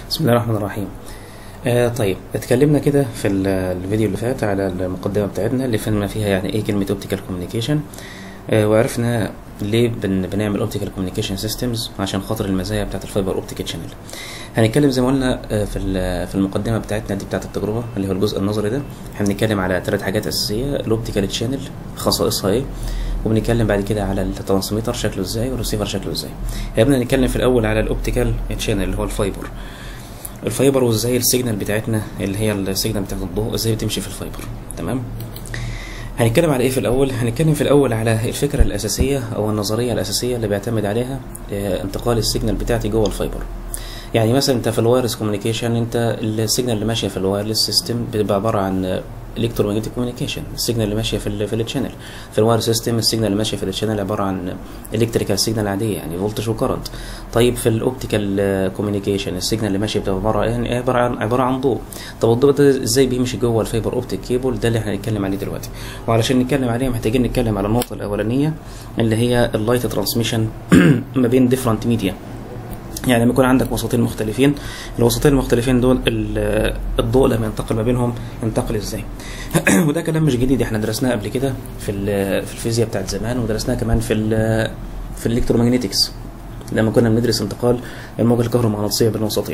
بسم الله الرحمن الرحيم آه طيب اتكلمنا كده في ال- الفيديو اللي فات على المقدمة بتاعتنا اللي فهمنا فيها يعني ايه كلمة اوبتيكال كوميونيكيشن آه وعرفنا ليه بن بنعمل اوبتيكال كوميونيكيشن سيستمز عشان خاطر المزايا بتاعت الفايبر اوبتيك شانل هنتكلم زي ما قلنا آه، في ال- في المقدمة بتاعتنا دي بتاعت التجربة اللي هو الجزء النظري ده هنتكلم على ثلاث حاجات أساسية الاوبتيكال شانل خصائصها ايه وبنتكلم بعد كده على الترانسميتر شكله ازاي والريسيفر شكله ازاي هنبدأ نتكلم في الأول على الاوبتيكال شانل اللي هو الفايبر الفايبر وازاي السيجنال بتاعتنا اللي هي السيجنال بتاعت الضوء ازاي بتمشي في الفايبر تمام هنتكلم على ايه في الاول هنتكلم في الاول على الفكره الاساسيه او النظريه الاساسيه اللي بيعتمد عليها آه، انتقال السيجنال بتاعتي جوه الفايبر يعني مثلا انت في الوايرلس كوميونيكيشن انت السيجنال اللي ماشيه في الوايرلس سيستم بتبقى عباره عن الكترومagnetic كوميونيكيشن السيجنال اللي ماشيه في ال في التشانل في الواير سيستم السيجنال اللي ماشيه في التشانل عباره عن الكتريكال سيجنال عاديه يعني فولتج وكرنت طيب في الاوبتيكال كوميونيكيشن السيجنال اللي ماشيه بتبقى عباره عن إيه؟ عباره عن عباره عن ضوء طب الضوء ده ازاي بيمشي جوه الفايبر اوبتيك كيبل ده اللي احنا هنتكلم عليه دلوقتي وعلشان نتكلم عليه محتاجين نتكلم على النقطه الاولانيه اللي هي اللايت ترانسميشن ما بين ديفرنت ميديا يعني لما يكون عندك وسطين مختلفين الوسطين المختلفين دول ال- الضوء لما ينتقل ما بينهم ينتقل ازاي وده كلام مش جديد احنا درسناه قبل كده في ال- في الفيزياء بتاعت زمان ودرسناه كمان في ال في الالكترومagنتكس لما كنا بندرس انتقال الموجة الكهرومغناطيسية بين وسطين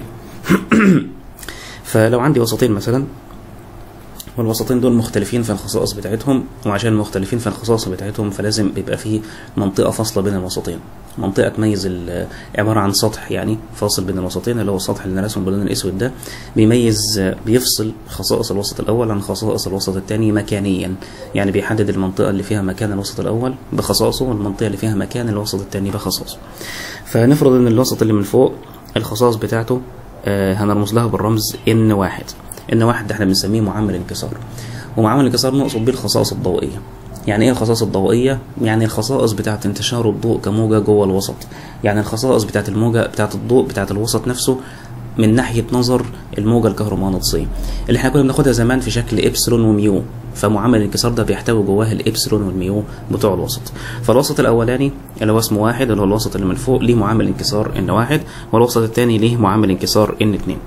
فلو عندي وسطين مثلا والوسطين دول مختلفين في الخصائص بتاعتهم وعشان مختلفين في الخصائص بتاعتهم فلازم بيبقى فيه منطقة فاصلة بين الوسطين منطقة تميز ال- عبارة عن سطح يعني فاصل بين الوسطين اللي هو السطح اللي رسمه باللون الأسود ده بيميز بيفصل خصائص الوسط الأول عن خصائص الوسط الثاني مكانيا يعني بيحدد المنطقة اللي فيها مكان الوسط الأول بخصائصه والمنطقة اللي فيها مكان الوسط الثاني بخصائصه فنفرض إن الوسط اللي من فوق الخصائص بتاعته آه، هنرمز لها بالرمز ان واحد ان واحد ده احنا بنسميه معامل انكسار ومعامل الانكسار نقصد بيه الخصائص الضوئيه يعني ايه الخصائص الضوئيه يعني الخصائص بتاعه انتشار الضوء كموجه جوه الوسط يعني الخصائص بتاعه الموجه بتاعه الضوء بتاعه الوسط نفسه من ناحيه نظر الموجه الكهرومغناطيسيه اللي احنا كنا بناخدها زمان في شكل ابسلون وميو فمعامل الانكسار ده بيحتوي جواه الابسلون والميو بتوع الوسط فالوسط الاولاني اللي هو اسمه واحد اللي هو الوسط اللي من فوق ليه معامل انكسار ان واحد والوسط الثاني ليه معامل انكسار ان اتنين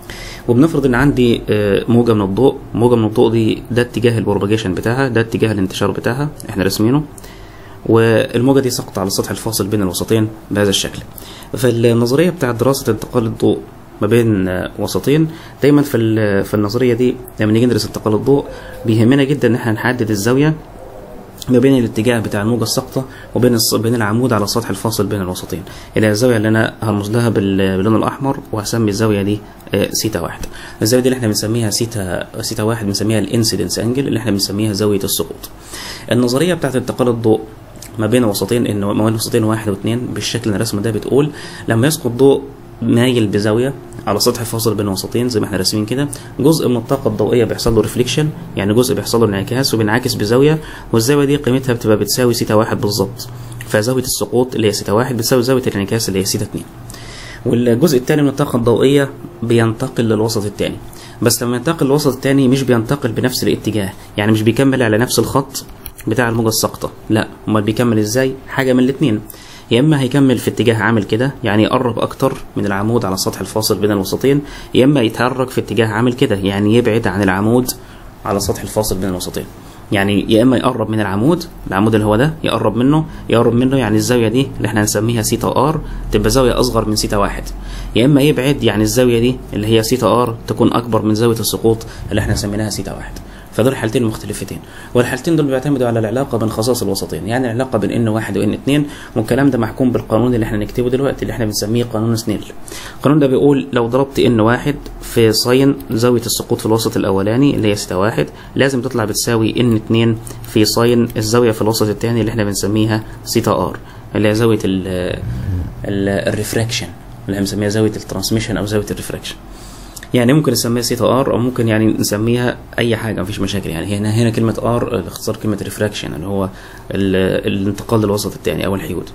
وبنفرض ان عندي آه، موجه من الضوء موجه من الضوء دي ده اتجاه البروباجيشن بتاعها ده اتجاه الانتشار بتاعها احنا راسمينه والموجه دي سقط على السطح الفاصل بين الوسطين بهذا الشكل فالنظريه بتاعه دراسه انتقال الضوء ما بين آه، وسطين دايما في ال- في النظريه دي لما نيجي ندرس انتقال الضوء بيهمنا جدا ان احنا نحدد الزاويه ما بين الاتجاه بتاع الموجة الساقطة وبين الص... بين العمود على السطح الفاصل بين الوسطين اللي هي الزاوية اللي أنا هرمز لها بال... باللون الأحمر وهسمي الزاوية دي آه، سيتا واحد الزاوية دي اللي احنا بنسميها سيتا سيتا واحد بنسميها الانسيدنس انجل اللي احنا بنسميها زاوية السقوط النظرية بتاعت انتقال الضوء ما بين وسطين ان ما بين وسطين واحد واثنين بالشكل اللي الرسم ده بتقول لما يسقط ضوء مايل بزاويه على سطح فاصل بين وسطين زي ما احنا راسمين كده جزء من الطاقه الضوئيه بيحصل له ريفليكشن يعني جزء بيحصل له انعكاس وبينعكس بزاويه والزاويه دي قيمتها بتبقى بتساوي سيتا واحد بالظبط فزاويه السقوط اللي هي سيتا واحد بتساوي زاويه الانعكاس اللي هي سيتا اتنين والجزء الثاني من الطاقة الضوئية بينتقل للوسط الثاني بس لما ينتقل للوسط الثاني مش بينتقل بنفس الاتجاه يعني مش بيكمل على نفس الخط بتاع الموجة الساقطة لا امال بيكمل ازاي حاجة من الاثنين يا اما هيكمل في اتجاه عامل كده يعني يقرب اكتر من العمود على السطح الفاصل بين الوسطين يا اما يتحرك في اتجاه عامل كده يعني يبعد عن العمود على السطح الفاصل بين الوسطين يعني يا اما يقرب من العمود العمود اللي هو ده يقرب منه يقرب منه يعني الزاويه دي اللي احنا هنسميها سيتا ار تبقى زاويه اصغر من سيتا واحد يا اما يبعد يعني الزاويه دي اللي هي سيتا ار تكون اكبر من زاويه السقوط اللي احنا سميناها سيتا واحد فدول حالتين مختلفتين والحالتين دول بيعتمدوا على العلاقه بين خصائص الوسطين يعني العلاقه بين ان واحد وان اتنين والكلام ده محكوم بالقانون اللي احنا نكتبه دلوقتي اللي احنا بنسميه قانون سنيل القانون ده بيقول لو ضربت ان واحد في ساين زاويه السقوط في الوسط الاولاني اللي هي سيتا واحد لازم تطلع بتساوي ان اتنين في ساين الزاويه في الوسط الثاني اللي احنا بنسميها سيتا ار اللي هي زاويه ال الريفراكشن اللي احنا بنسميها زاويه الترانسميشن او زاويه الريفراكشن يعني ممكن نسميها سيتا ار او ممكن يعني نسميها اي حاجه مفيش مشاكل يعني هنا هنا كلمه ار اختصار كلمه ريفراكشن اللي هو ال- الانتقال للوسط الثاني او الحيود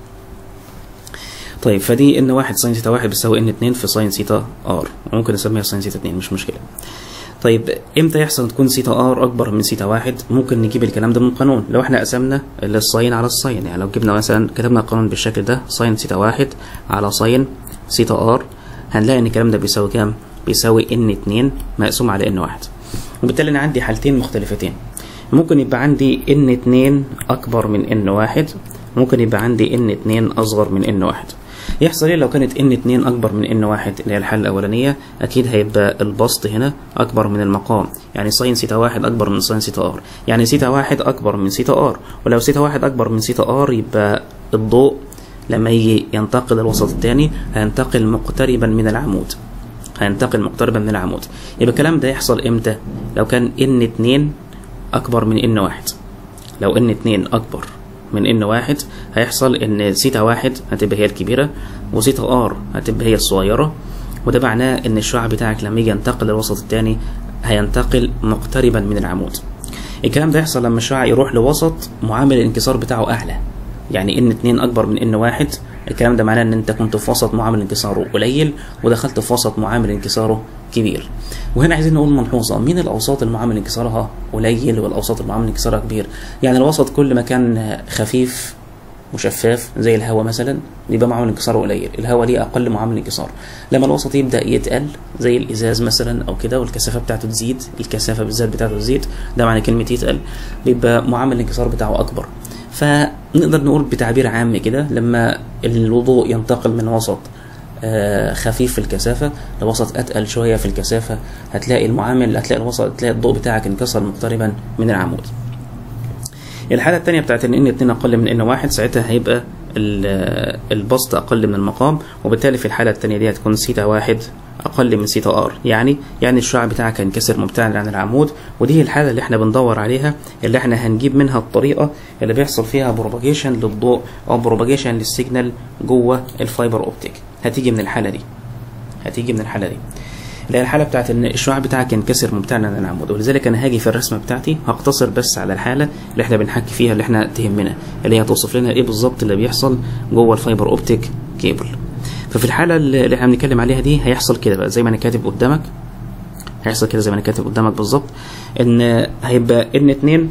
طيب فدي ان واحد ساين سيتا واحد بتساوي ان اتنين في ساين سيتا ار ممكن نسميها ساين سيتا اتنين مش مشكله طيب امتى يحصل تكون سيتا ار اكبر من سيتا واحد ممكن نجيب الكلام ده من قانون لو احنا قسمنا الساين على الساين يعني لو جبنا مثلا كتبنا القانون بالشكل ده ساين سيتا واحد على ساين سيتا ار هنلاقي ان الكلام ده بيساوي كام بيساوي ان 2 مقسوم على ان 1 وبالتالي انا عندي حالتين مختلفتين ممكن يبقى عندي ان 2 اكبر من ان 1 ممكن يبقى عندي ان 2 اصغر من ان 1 يحصل ايه لو كانت ان 2 اكبر من ان 1 اللي هي الحاله الاولانيه اكيد هيبقى البسط هنا اكبر من المقام يعني ساين سيتا 1 اكبر من ساين سيتا ار يعني سيتا 1 اكبر من سيتا ار ولو سيتا 1 اكبر من سيتا ار يبقى الضوء لما يجي ينتقل الوسط الثاني هينتقل مقتربا من العمود هينتقل مقتربا من العمود يبقى الكلام ده يحصل امتى لو كان ان 2 اكبر من ان 1 لو ان 2 اكبر من ان واحد هيحصل ان سيتا واحد هتبقى هي الكبيره وسيتا ار هتبقى هي الصغيره وده معناه ان الشعاع بتاعك لما يجي ينتقل للوسط الثاني هينتقل مقتربا من العمود الكلام ده يحصل لما الشعاع يروح لوسط معامل الانكسار بتاعه اعلى يعني ان 2 اكبر من ان واحد الكلام ده معناه ان انت كنت في وسط معامل انكساره قليل ودخلت في وسط معامل انكساره كبير وهنا عايزين نقول ملحوظه مين الاوساط اللي معامل انكسارها قليل والاوساط اللي معامل انكسارها كبير يعني الوسط كل ما كان خفيف وشفاف زي الهواء مثلا يبقى معامل انكساره قليل الهواء ليه اقل معامل انكسار لما الوسط يبدا يتقل زي الازاز مثلا او كده والكثافه بتاعته تزيد الكثافه بالذات بتاعته تزيد ده معنى كلمه يتقل بيبقى معامل الانكسار بتاعه اكبر فنقدر نقول بتعبير عام كده لما الوضوء ينتقل من وسط آه خفيف في الكثافة لوسط أتقل شوية في الكثافة هتلاقي المعامل هتلاقي الوسط هتلاقي الضوء بتاعك انكسر مقتربا من العمود الحالة الثانية بتاعت ان ان 2 اقل من ان 1 ساعتها هيبقى البسط اقل من المقام وبالتالي في الحالة الثانية دي هتكون سيتا واحد اقل من سيتا ار يعني يعني الشعاع بتاعك هينكسر مبتعدا عن العمود ودي هي الحاله اللي احنا بندور عليها اللي احنا هنجيب منها الطريقه اللي بيحصل فيها بروباجيشن للضوء او بروباجيشن للسيجنال جوه الفايبر اوبتيك هتيجي من الحاله دي هتيجي من الحاله دي اللي هي الحاله بتاعت ان الشعاع بتاعك ينكسر مبتعدا عن العمود ولذلك انا هاجي في الرسمه بتاعتي هقتصر بس على الحاله اللي احنا بنحكي فيها اللي احنا تهمنا اللي هي هتوصف لنا ايه بالظبط اللي بيحصل جوه الفايبر اوبتيك كيبل ففي الحاله اللي احنا بنتكلم عليها دي هيحصل كده بقى زي ما انا كاتب قدامك هيحصل كده زي ما انا كاتب قدامك بالظبط ان هيبقى ان 2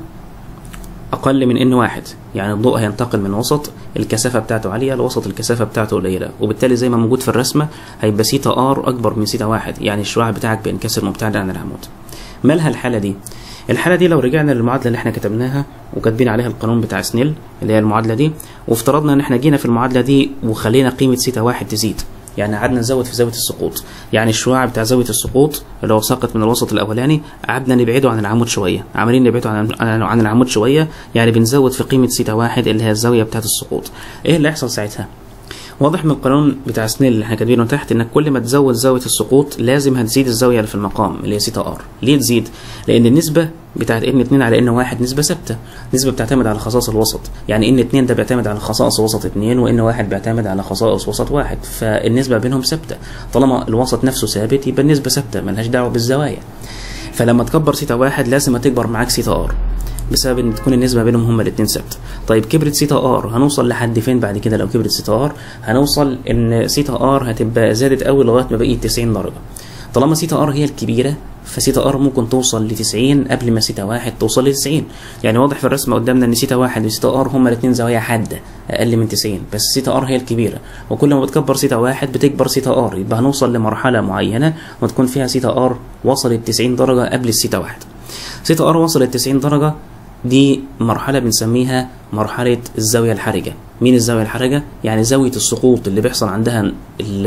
اقل من ان واحد يعني الضوء هينتقل من وسط الكثافه بتاعته عاليه لوسط الكثافه بتاعته قليله وبالتالي زي ما موجود في الرسمه هيبقى سيتا ار اكبر من سيتا واحد يعني الشعاع بتاعك بينكسر مبتعدا عن العمود مالها الحاله دي الحالة دي لو رجعنا للمعادلة اللي احنا كتبناها وكاتبين عليها القانون بتاع سنيل اللي هي المعادلة دي وافترضنا ان احنا جينا في المعادلة دي وخلينا قيمة سيتا واحد تزيد يعني قعدنا نزود في زاوية السقوط يعني الشعاع بتاع زاوية السقوط اللي هو ساقط من الوسط الأولاني قعدنا نبعده عن العمود شوية عمالين نبعده عن, عن العمود شوية يعني بنزود في قيمة سيتا واحد اللي هي الزاوية بتاعة السقوط ايه اللي هيحصل ساعتها واضح من القانون بتاع سنيل اللي احنا كاتبينه تحت انك كل ما تزود زاويه السقوط لازم هتزيد الزاويه اللي في المقام اللي هي سيتا ار ليه تزيد لان النسبه بتاعت ان 2 على ان 1 نسبه ثابته نسبه بتعتمد على خصائص الوسط يعني ان 2 ده بيعتمد على خصائص وسط 2 وان 1 بيعتمد على خصائص وسط 1 فالنسبه بينهم ثابته طالما الوسط نفسه ثابت يبقى النسبه ثابته ملهاش دعوه بالزوايا فلما تكبر سيتا واحد لازم هتكبر معاك سيتا ار بسبب ان تكون النسبه بينهم هما الاثنين ثابته طيب كبرت سيتا ار هنوصل لحد فين بعد كده لو كبرت سيتا ار هنوصل ان سيتا ار هتبقى زادت قوي لغايه ما بقيت 90 درجه طالما سيتا ار هي الكبيره فسيتا ار ممكن توصل ل 90 قبل ما سيتا واحد توصل ل 90 يعني واضح في الرسمه قدامنا ان سيتا واحد وسيتا ار هما الاثنين زوايا حاده اقل من 90 بس سيتا ار هي الكبيره وكل ما بتكبر سيتا واحد بتكبر سيتا ار يبقى هنوصل لمرحله معينه وتكون فيها سيتا ار وصلت 90 درجه قبل السيتا واحد سيتا ار وصلت 90 درجه دي مرحلة بنسميها مرحلة الزاوية الحرجة مين الزاوية الحرجة؟ يعني زاوية السقوط اللي بيحصل عندها ال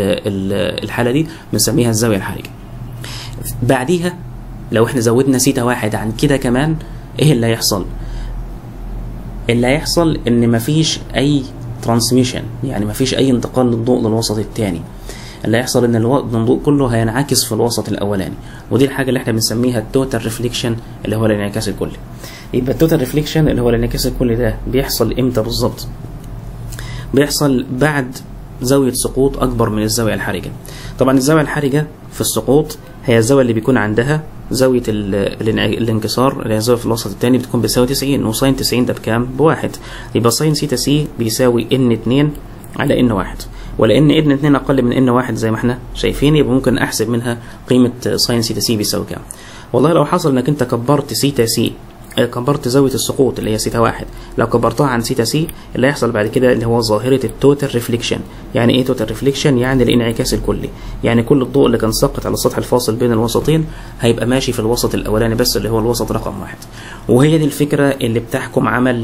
ال الحالة دي بنسميها الزاوية الحرجة بعديها لو احنا زودنا سيتا واحد عن كده كمان ايه اللي هيحصل؟ اللي هيحصل ان مفيش اي ترانسميشن يعني مفيش اي انتقال للضوء للوسط الثاني اللي هيحصل ان الضوء كله هينعكس في الوسط الاولاني ودي الحاجه اللي احنا بنسميها التوتال ريفليكشن اللي هو الانعكاس الكلي يبقى التوتال ريفليكشن اللي هو الانعكاس الكلي ده بيحصل امتى بالظبط بيحصل بعد زاويه سقوط اكبر من الزاويه الحرجه طبعا الزاويه الحرجه في السقوط هي الزاويه اللي بيكون عندها زاويه الانكسار اللي هي الزاويه في الوسط الثاني بتكون بتساوي 90 وساين 90 ده بكام؟ بواحد يبقى ساين سيتا سي بيساوي ان 2 على ان 1 ولان ان 2 اقل من ان 1 زي ما احنا شايفين يبقى ممكن احسب منها قيمه ساين سيتا سي بيساوي كام والله لو حصل انك انت كبرت سيتا سي كبرت زاويه السقوط اللي هي سيتا واحد لو كبرتها عن سيتا سي اللي هيحصل بعد كده اللي هو ظاهره التوتال ريفليكشن يعني ايه توتال ريفليكشن يعني الانعكاس الكلي يعني كل الضوء اللي كان ساقط على السطح الفاصل بين الوسطين هيبقى ماشي في الوسط الاولاني بس اللي هو الوسط رقم واحد وهي دي الفكره اللي بتحكم عمل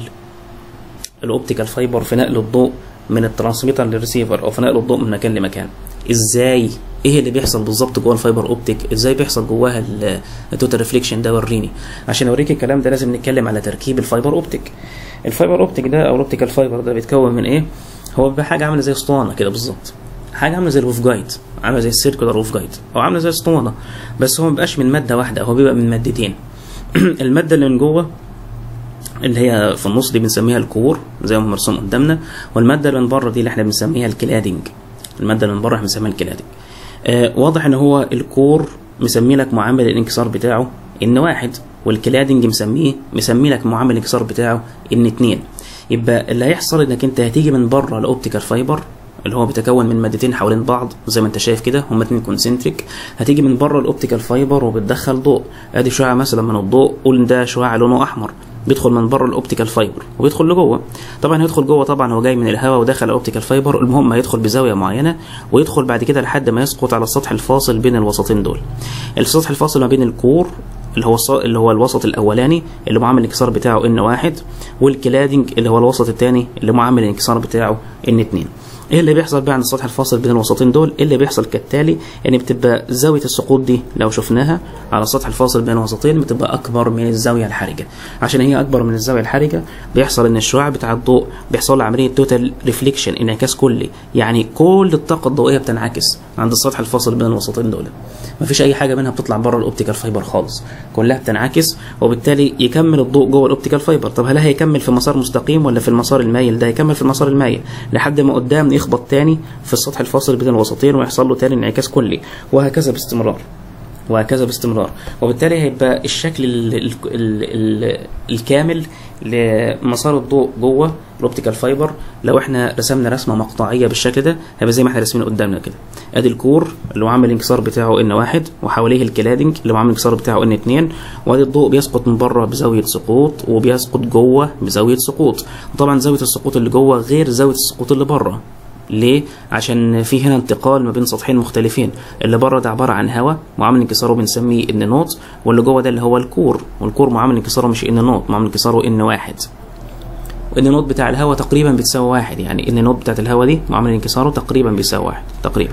الاوبتيكال فايبر في نقل الضوء من الترانسميتر للريسيفر او في نقل الضوء من مكان لمكان ازاي ايه اللي بيحصل بالظبط جوه الفايبر اوبتيك ازاي بيحصل جواها التوتال ريفليكشن ده وريني عشان اوريك الكلام ده لازم نتكلم على تركيب الفايبر اوبتيك الفايبر اوبتيك ده او الاوبتيكال فايبر ده بيتكون من ايه هو بيبقى حاجه عامله زي اسطوانه كده بالظبط حاجه عامله زي الويف جايد عامله زي السيركولار ويف جايد او عامله زي اسطوانه بس هو ما بيبقاش من ماده واحده هو بيبقى من مادتين الماده اللي من جوه اللي هي في النص دي بنسميها الكور زي ما مرسوم قدامنا والماده اللي من بره دي اللي احنا بنسميها الكلادنج الماده اللي من بره احنا بنسميها الكلادنج آه واضح ان هو الكور مسمي لك معامل الانكسار بتاعه ان واحد والكلادنج مسميه مسمي لك معامل الانكسار بتاعه ان اتنين يبقى اللي هيحصل انك انت هتيجي من بره الاوبتيكال فايبر اللي هو بيتكون من مادتين حوالين بعض زي ما انت شايف كده هما اتنين كونسنتريك هتيجي من بره الاوبتيكال فايبر وبتدخل ضوء ادي شعاع مثلا من الضوء قول ده شعاع لونه احمر بيدخل من بره الاوبتيكال فايبر وبيدخل لجوه طبعا هيدخل جوه طبعا هو جاي من الهواء ودخل الاوبتيكال فايبر المهم هيدخل بزاويه معينه ويدخل بعد كده لحد ما يسقط على السطح الفاصل بين الوسطين دول السطح الفاصل ما بين الكور اللي هو اللي هو الوسط الاولاني اللي معامل الانكسار بتاعه ان واحد والكلادنج اللي هو الوسط الثاني اللي معامل الانكسار بتاعه ان اتنين ايه اللي بيحصل بقى عند السطح الفاصل بين الوسطين دول إيه اللي بيحصل كالتالي ان يعني بتبقى زاويه السقوط دي لو شفناها على السطح الفاصل بين الوسطين بتبقى اكبر من الزاويه الحرجه عشان هي اكبر من الزاويه الحرجه بيحصل ان الشعاع بتاع الضوء بيحصل له عمليه توتال ريفليكشن انعكاس كلي يعني كل الطاقه الضوئيه بتنعكس عند السطح الفاصل بين الوسطين دول مفيش اي حاجه منها بتطلع بره الاوبتيكال فايبر خالص كلها بتنعكس وبالتالي يكمل الضوء جوه الاوبتيكال فايبر طب هل هيكمل في مسار مستقيم ولا في المسار المايل ده هيكمل في المسار المايل لحد ما قدام يخبط تاني في السطح الفاصل بين الوسطين ويحصل له تاني انعكاس كلي وهكذا باستمرار وهكذا باستمرار وبالتالي هيبقى الشكل ال ال ال ال الكامل لمسار الضوء جوه الاوبتيكال فايبر لو احنا رسمنا رسمه مقطعيه بالشكل ده هيبقى زي ما احنا راسمين قدامنا كده ادي الكور اللي هو عامل الانكسار بتاعه ان واحد وحواليه الكلادنج اللي هو عامل الانكسار بتاعه ان اتنين وادي الضوء بيسقط من بره بزاويه سقوط وبيسقط جوه بزاويه سقوط وطبعا زاويه السقوط اللي جوه غير زاويه السقوط اللي بره ليه؟ عشان في هنا انتقال ما بين سطحين مختلفين اللي بره ده عباره عن هواء معامل انكساره بنسميه ان نوت واللي جوه ده اللي هو الكور والكور معامل انكساره مش ان نوت معامل انكساره ان واحد وان نوت بتاع الهواء تقريبا بتساوي واحد يعني ان نوت بتاعت الهواء دي معامل انكساره تقريبا بيساوي واحد تقريبا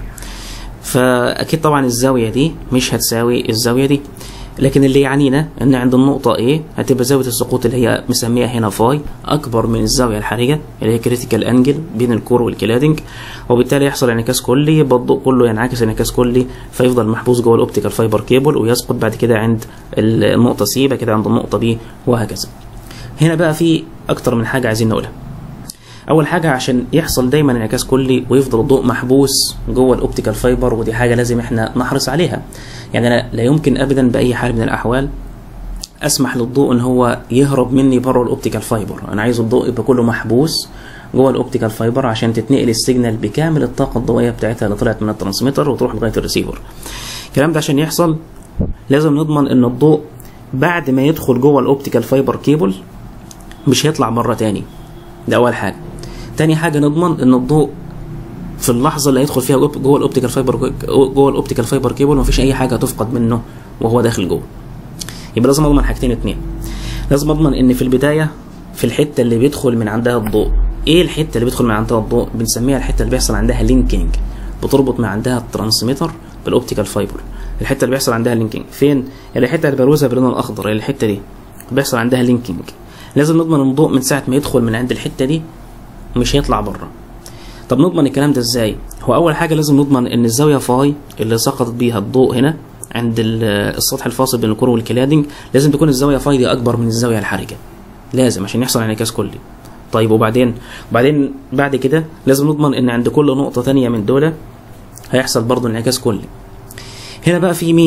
فاكيد طبعا الزاويه دي مش هتساوي الزاويه دي لكن اللي يعنينا ان عند النقطة A هتبقى زاوية السقوط اللي هي مسميها هنا فاي اكبر من الزاوية الحرجة اللي هي كريتيكال انجل بين الكور والكلادنج وبالتالي يحصل انعكاس كلي يبقى الضوء كله ينعكس انعكاس كلي فيفضل محبوس جوه الاوبتيكال فايبر كيبل ويسقط بعد كده عند النقطة C بعد كده عند النقطة B وهكذا هنا بقى في اكتر من حاجة عايزين نقولها اول حاجه عشان يحصل دايما انعكاس كلي ويفضل الضوء محبوس جوه الاوبتيكال فايبر ودي حاجه لازم احنا نحرص عليها يعني انا لا يمكن ابدا باي حال من الاحوال اسمح للضوء ان هو يهرب مني بره الاوبتيكال فايبر انا عايز الضوء يبقى كله محبوس جوه الاوبتيكال فايبر عشان تتنقل السيجنال بكامل الطاقه الضوئيه بتاعتها اللي طلعت من الترانسميتر وتروح لغايه الريسيفر الكلام ده عشان يحصل لازم نضمن ان الضوء بعد ما يدخل جوه الاوبتيكال فايبر كيبل مش هيطلع مره تاني ده اول حاجه تاني حاجه نضمن ان الضوء في اللحظه اللي هيدخل فيها جوه الاوبتيكال فايبر جوه الاوبتيكال فايبر كيبل مفيش اي حاجه هتفقد منه وهو داخل جوه يبقى لازم اضمن حاجتين اتنين لازم اضمن ان في البدايه في الحته اللي بيدخل من عندها الضوء ايه الحته اللي بيدخل من عندها الضوء بنسميها الحته اللي بيحصل عندها لينكينج بتربط من عندها الترانسميتر بالاوبتيكال فايبر الحته اللي بيحصل عندها لينكينج فين الحته اللي بروزها باللون الاخضر الحته دي بيحصل عندها لينكينج لازم نضمن ان الضوء من ساعه ما يدخل من عند الحته دي مش هيطلع بره طب نضمن الكلام ده ازاي هو اول حاجه لازم نضمن ان الزاويه فاي اللي سقطت بيها الضوء هنا عند السطح الفاصل بين الكور والكلادنج لازم تكون الزاويه فاي دي اكبر من الزاويه الحرجه لازم عشان يحصل انعكاس كلي طيب وبعدين وبعدين بعد كده لازم نضمن ان عند كل نقطه ثانيه من دول هيحصل برضه انعكاس كلي هنا بقى في ميزه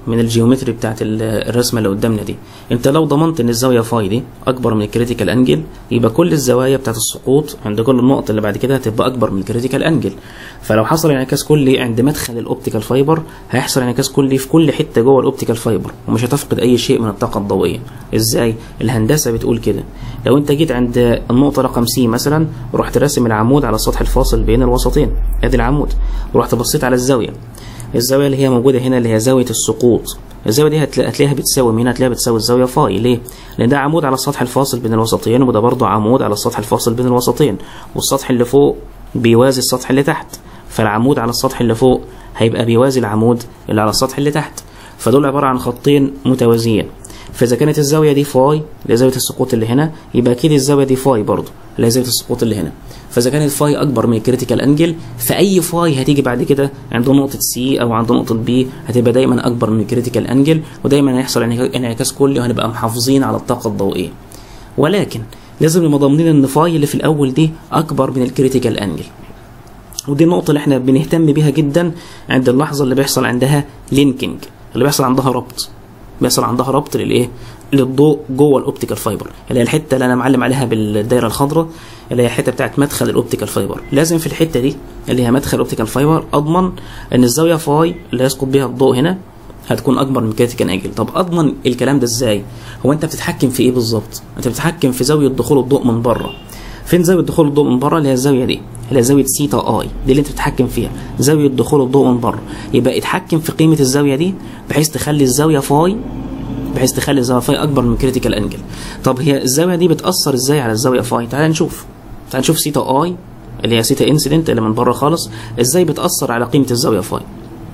من الجيومتري بتاعت الرسمه اللي قدامنا دي انت لو ضمنت ان الزاويه فاي دي اكبر من الكريتيكال انجل يبقى كل الزوايا بتاعت السقوط عند كل النقط اللي بعد كده هتبقى اكبر من الكريتيكال انجل فلو حصل انعكاس كلي عند مدخل الاوبتيكال فايبر هيحصل انعكاس كلي في كل حته جوه الاوبتيكال فايبر ومش هتفقد اي شيء من الطاقه الضوئيه ازاي الهندسه بتقول كده لو انت جيت عند النقطه رقم سي مثلا ورحت راسم العمود على السطح الفاصل بين الوسطين ادي العمود ورحت بصيت على الزاويه الزاويه اللي هي موجوده هنا اللي هي زاويه السقوط الزاويه دي هتلاقيها بتساوي مين هتلاقيها بتساوي الزاويه فاي ليه لان ده عمود على السطح الفاصل بين الوسطين وده برضه عمود على السطح الفاصل بين الوسطين والسطح اللي فوق بيوازي السطح اللي تحت فالعمود على السطح اللي فوق هيبقى بيوازي العمود اللي على السطح اللي تحت فدول عباره عن خطين متوازيين فاذا كانت الزاويه دي فاي اللي هي زاويه السقوط اللي هنا يبقى اكيد الزاويه دي فاي برضه اللي هي زاويه السقوط اللي هنا فاذا كانت فاي اكبر من الكريتيكال انجل فاي فاي هتيجي بعد كده عند نقطه سي او عند نقطه بي هتبقى دايما اكبر من الكريتيكال انجل ودايما هيحصل انعكاس كلي وهنبقى محافظين على الطاقه الضوئيه ولكن لازم نبقى ضامنين ان فاي اللي في الاول دي اكبر من الكريتيكال انجل ودي النقطة اللي احنا بنهتم بيها جدا عند اللحظة اللي بيحصل عندها لينكينج اللي بيحصل عندها ربط بيحصل عندها ربط للايه للضوء جوه الاوبتيكال فايبر اللي هي الحته اللي انا معلم عليها بالدايره الخضراء اللي هي الحته بتاعت مدخل الاوبتيكال فايبر لازم في الحته دي اللي هي مدخل الاوبتيكال فايبر اضمن ان الزاويه فاي اللي يسقط بيها الضوء هنا هتكون اكبر من كريتيكال انجل طب اضمن الكلام ده ازاي هو انت بتتحكم في ايه بالظبط انت بتتحكم في زاويه دخول الضوء من بره فين زاويه دخول الضوء من بره اللي هي الزاويه دي اللي هي زاويه سيتا اي دي اللي انت بتتحكم فيها زاويه دخول الضوء من بره يبقى اتحكم في قيمه الزاويه دي بحيث تخلي الزاويه فاي بحيث تخلي الزاويه فاي اكبر من كريتيكال انجل طب هي الزاويه دي بتاثر ازاي على الزاويه فاي تعال نشوف تعال نشوف سيتا اي اللي هي سيتا انسيدنت اللي من بره خالص ازاي بتاثر على قيمه الزاويه فاي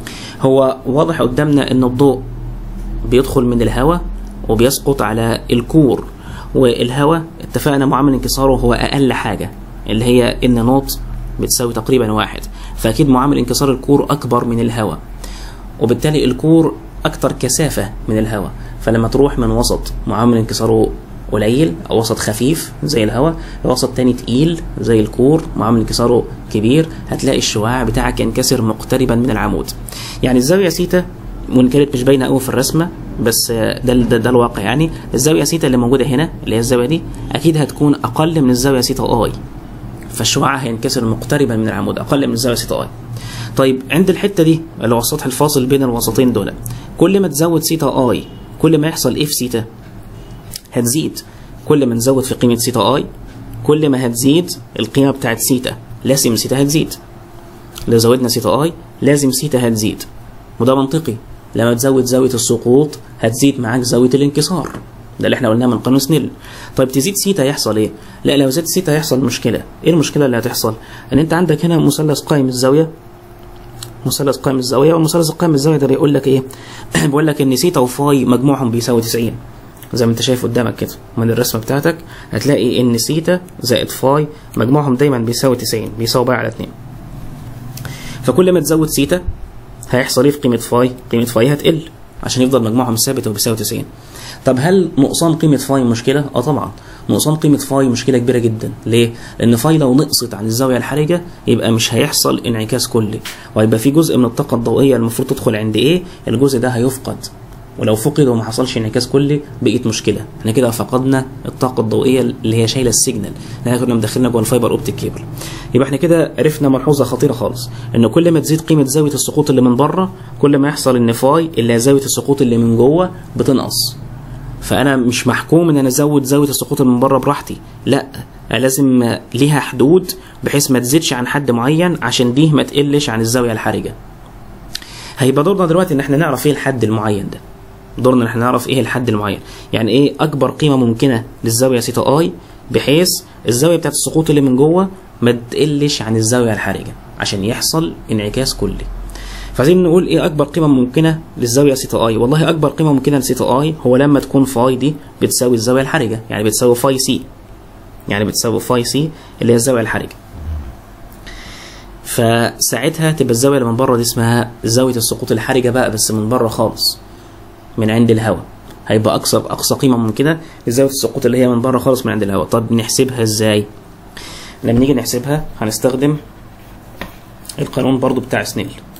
هو واضح قدامنا ان الضوء بيدخل من الهواء وبيسقط على الكور والهواء اتفقنا معامل انكساره هو اقل حاجه اللي هي ان نوت بتساوي تقريبا واحد فاكيد معامل انكسار الكور اكبر من الهواء وبالتالي الكور اكتر كثافه من الهواء فلما تروح من وسط معامل انكساره قليل او وسط خفيف زي الهواء لوسط تاني تقيل زي الكور معامل انكساره كبير هتلاقي الشعاع بتاعك ينكسر مقتربا من العمود يعني الزاويه سيتا وان كانت مش باينه قوي في الرسمه بس ده, ده ده الواقع يعني الزاويه سيتا اللي موجوده هنا اللي هي الزاويه دي اكيد هتكون اقل من الزاويه سيتا اي فالشعاع هينكسر مقتربا من العمود اقل من الزاويه سيتا اي طيب عند الحته دي اللي هو السطح الفاصل بين الوسطين دول كل ما تزود سيتا اي كل ما يحصل ايه في سيتا هتزيد كل ما نزود في قيمه سيتا اي كل ما هتزيد القيمه بتاعت سيتا لازم سيتا هتزيد لو زودنا سيتا اي لازم سيتا هتزيد وده منطقي لما تزود زاويه السقوط هتزيد معاك زاويه الانكسار ده اللي احنا قلناه من قانون سنيل طيب تزيد سيتا يحصل ايه لا لو زاد سيتا هيحصل مشكله ايه المشكله اللي هتحصل ان انت عندك هنا مثلث قائم الزاويه مثلث قائم الزاويه والمثلث القائم الزاويه ده بيقول لك ايه بيقول لك ان سيتا وفاي مجموعهم بيساوي 90 زي ما انت شايف قدامك كده من الرسمه بتاعتك هتلاقي ان سيتا زائد فاي مجموعهم دايما بيساوي 90 بيساوي باي على 2 فكل ما تزود سيتا هيحصل ايه في قيمه فاي قيمه فاي هتقل عشان يفضل مجموعهم ثابت وبيساوي 90 طب هل نقصان قيمه فاي مشكله اه طبعا نقصان قيمه فاي مشكله كبيره جدا ليه لان فاي لو نقصت عن الزاويه الحرجه يبقى مش هيحصل انعكاس كلي وهيبقى في جزء من الطاقه الضوئيه المفروض تدخل عند ايه الجزء ده هيفقد ولو فقد وما حصلش انعكاس كلي بقيت مشكله احنا كده فقدنا الطاقه الضوئيه اللي هي شايله السيجنال اللي احنا كنا مدخلنا جوه الفايبر اوبتيك كيبل يبقى احنا كده عرفنا ملحوظه خطيره خالص ان كل ما تزيد قيمه زاويه السقوط اللي من بره كل ما يحصل ان فاي اللي هي زاويه السقوط اللي من جوه بتنقص فانا مش محكوم ان انا ازود زاويه السقوط اللي من بره براحتي لا لازم ليها حدود بحيث ما تزيدش عن حد معين عشان دي ما تقلش عن الزاويه الحرجه هيبقى دورنا دلوقتي ان احنا نعرف ايه الحد المعين ده دورنا ان احنا نعرف ايه الحد المعين يعني ايه اكبر قيمه ممكنه للزاويه سيتا اي بحيث الزاويه بتاعت السقوط اللي من جوه ما تقلش عن الزاويه الحرجه عشان يحصل انعكاس كلي فعايزين نقول ايه اكبر قيمه ممكنه للزاويه سيتا اي والله اكبر قيمه ممكنه لسيتا اي هو لما تكون فاي دي بتساوي الزاويه الحرجه يعني بتساوي فاي سي يعني بتساوي فاي سي اللي هي الزاويه الحرجه فساعتها تبقى الزاويه اللي من بره دي اسمها زاويه السقوط الحرجه بقى بس من بره خالص من عند الهواء هيبقى اقصى اقصى قيمه ممكنه لزاويه السقوط اللي هي من بره خالص من عند الهواء طب نحسبها ازاي لما نيجي نحسبها هنستخدم القانون برضو بتاع سنيل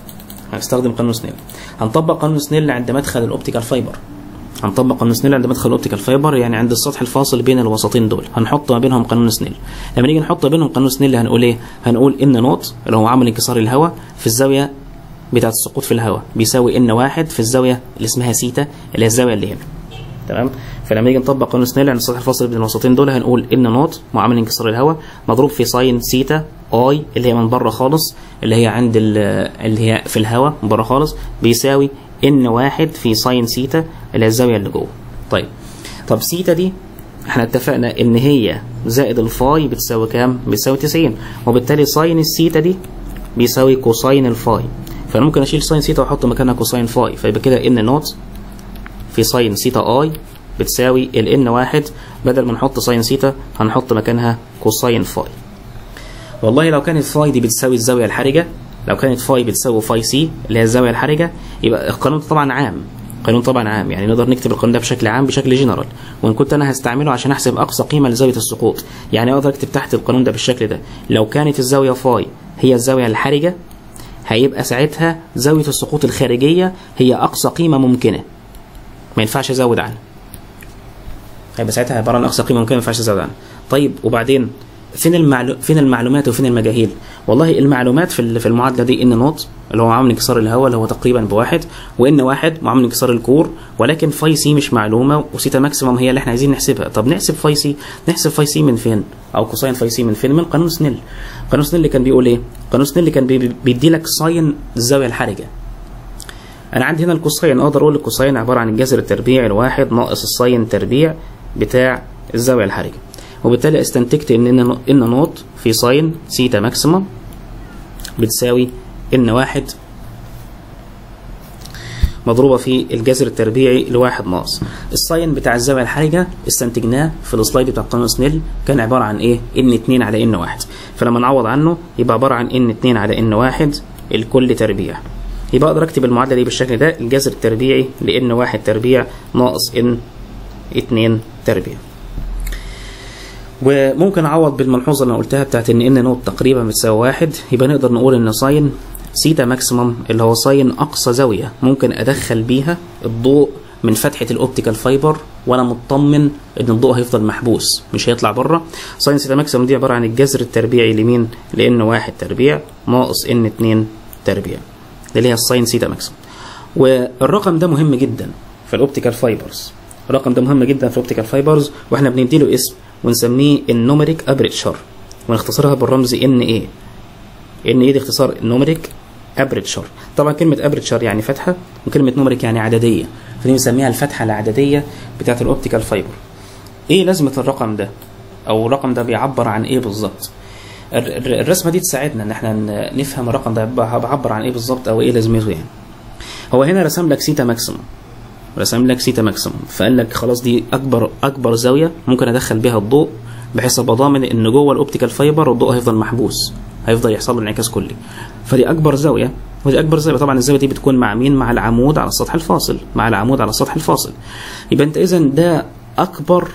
هنستخدم قانون سنيل هنطبق قانون سنيل عند مدخل الاوبتيكال فايبر هنطبق قانون سنيل عند مدخل الاوبتيكال فايبر يعني عند السطح الفاصل بين الوسطين دول هنحط ما بينهم قانون سنيل لما نيجي نحط بينهم قانون سنيل هنقول ايه هنقول ان نوت اللي هو عامل انكسار الهواء في الزاويه بتاعه السقوط في الهواء بيساوي ان واحد في الزاويه اللي اسمها سيتا اللي هي الزاويه اللي هنا تمام فلما نيجي نطبق قانون سنيل عند السطح الفاصل بين الوسطين دول هنقول ان نوت معامل انكسار الهواء مضروب في ساين سيتا اي اللي هي من بره خالص اللي هي عند اللي هي في الهواء من بره خالص بيساوي ان واحد في ساين سيتا اللي هي الزاويه اللي جوه طيب طب سيتا دي احنا اتفقنا ان هي زائد الفاي بتساوي كام بتساوي 90 وبالتالي ساين السيتا دي بيساوي كوساين الفاي فانا ممكن اشيل ساين سيتا واحط مكانها كوساين فاي فيبقى كده ان نوت في ساين سيتا اي بتساوي ال ان واحد بدل ما نحط ساين سيتا هنحط مكانها كوساين فاي والله لو كانت فاي دي بتساوي الزاويه الحرجه لو كانت فاي بتساوي فاي سي اللي هي الزاويه الحرجه يبقى القانون طبعا عام قانون طبعا عام يعني نقدر نكتب القانون ده بشكل عام بشكل جنرال وان كنت انا هستعمله عشان احسب اقصى قيمه لزاويه السقوط يعني اقدر اكتب تحت القانون ده بالشكل ده لو كانت الزاويه فاي هي الزاويه الحرجه هيبقى ساعتها زاويه السقوط الخارجيه هي اقصى قيمه ممكنه ما ينفعش ازود عنها هيبقى ساعتها عباره عن اقصى قيمه ممكنه ما ينفعش ازود عنها طيب وبعدين فين المعلو... فين المعلومات وفين المجاهيل والله المعلومات في في المعادله دي ان نوت اللي هو عامل انكسار الهواء اللي هو تقريبا بواحد وان واحد معامل انكسار الكور ولكن فاي سي مش معلومه وسيتا ماكسيمم هي اللي احنا عايزين نحسبها طب نحسب فاي سي نحسب فاي سي من فين او كوساين فاي سي من فين من قانون سنيل قانون سنيل اللي كان بيقول ايه قانون سنيل اللي كان بي... بيدي لك ساين الزاويه الحرجه انا عندي هنا الكوساين اقدر اقول الكوساين عباره عن الجذر التربيعي الواحد ناقص الساين تربيع بتاع الزاويه الحرجه وبالتالي استنتجت ان ان نوت في ساين سيتا ماكسيمم بتساوي ان واحد مضروبة في الجذر التربيعي لواحد ناقص الساين بتاع الزاوية الحرجة استنتجناه في السلايد بتاع قانون سنيل كان عبارة عن ايه ان 2 على ان واحد فلما نعوض عنه يبقى عبارة عن ان 2 على ان واحد الكل تربيع يبقى اقدر اكتب المعادلة دي بالشكل ده الجذر التربيعي لان واحد تربيع ناقص ان 2 تربيع وممكن اعوض بالملحوظه اللي انا قلتها بتاعت ان ان نوت تقريبا بتساوي واحد يبقى نقدر نقول ان ساين سيتا ماكسيمم اللي هو ساين اقصى زاويه ممكن ادخل بيها الضوء من فتحه الاوبتيكال فايبر وانا مطمن ان الضوء هيفضل محبوس مش هيطلع بره ساين سيتا ماكسيمم دي عباره عن الجذر التربيعي لمين لان واحد تربيع ناقص ان 2 تربيع اللي هي الساين سيتا ماكسيمم والرقم ده مهم جدا في الاوبتيكال فايبرز الرقم ده مهم جدا في الاوبتيكال فايبرز واحنا بنديله اسم ونسميه النوميريك ابريتشر ونختصرها بالرمز ان ايه ان ايه دي اختصار النوميريك ابريتشر طبعا كلمه ابريتشر يعني فتحه وكلمه نوميريك يعني عدديه فدي بنسميها الفتحه العدديه بتاعه الاوبتيكال فايبر ايه لازمه الرقم ده او الرقم ده بيعبر عن ايه بالظبط الرسمه دي تساعدنا ان احنا نفهم الرقم ده بيعبر عن ايه بالظبط او ايه لازمته يعني هو هنا رسم لك سيتا ماكسيموم رسم لك سيتا ماكسيموم فقال لك خلاص دي اكبر اكبر زاويه ممكن ادخل بيها الضوء بحيث ابقى ضامن ان جوه الاوبتيكال فايبر الضوء هيفضل محبوس هيفضل يحصل له انعكاس كلي فدي اكبر زاويه ودي اكبر زاويه طبعا الزاويه دي بتكون مع مين مع العمود على السطح الفاصل مع العمود على السطح الفاصل يبقى انت اذا ده اكبر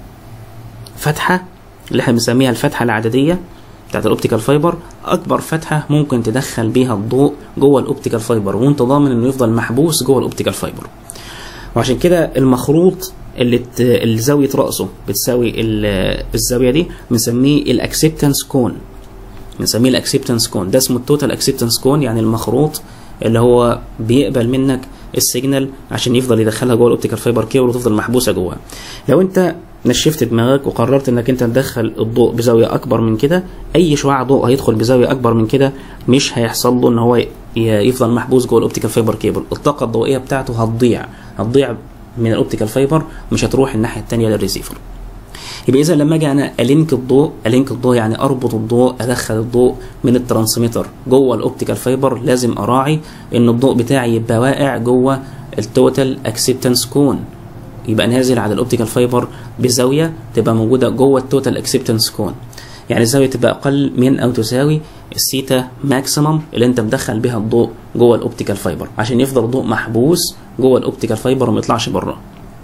فتحه اللي احنا بنسميها الفتحه العدديه بتاعت الاوبتيكال فايبر اكبر فتحه ممكن تدخل بيها الضوء جوه الاوبتيكال فايبر وانت ضامن انه يفضل محبوس جوه الاوبتيكال فايبر وعشان كده المخروط اللي اللي زاويه راسه بتساوي الزاويه دي بنسميه الاكسبتنس كون بنسميه الاكسبتنس كون ده اسمه التوتال اكسبتنس كون يعني المخروط اللي هو بيقبل منك السيجنال عشان يفضل يدخلها جوه الاوبتيكال فايبر كيبل وتفضل محبوسه جوه لو انت نشفت دماغك وقررت انك انت تدخل الضوء بزاويه اكبر من كده اي شعاع ضوء هيدخل بزاويه اكبر من كده مش هيحصل له ان هو يفضل محبوس جوه الاوبتيكال فايبر كيبل الطاقه الضوئيه بتاعته هتضيع هتضيع من الاوبتيكال فايبر مش هتروح الناحيه الثانيه للريسيفر يبقى اذا لما اجي انا الينك الضوء الينك الضوء يعني اربط الضوء ادخل الضوء من الترانسميتر جوه الاوبتيكال فايبر لازم اراعي ان الضوء بتاعي يبقى واقع جوه التوتال اكسبتنس كون يبقى نازل على الاوبتيكال فايبر بزاويه تبقى موجوده جوه التوتال اكسبتنس كون يعني الزاويه تبقى اقل من او تساوي السيتا ماكسيمم اللي انت مدخل بها الضوء جوه الاوبتيكال فايبر عشان يفضل الضوء محبوس جوه الاوبتيكال فايبر وما يطلعش بره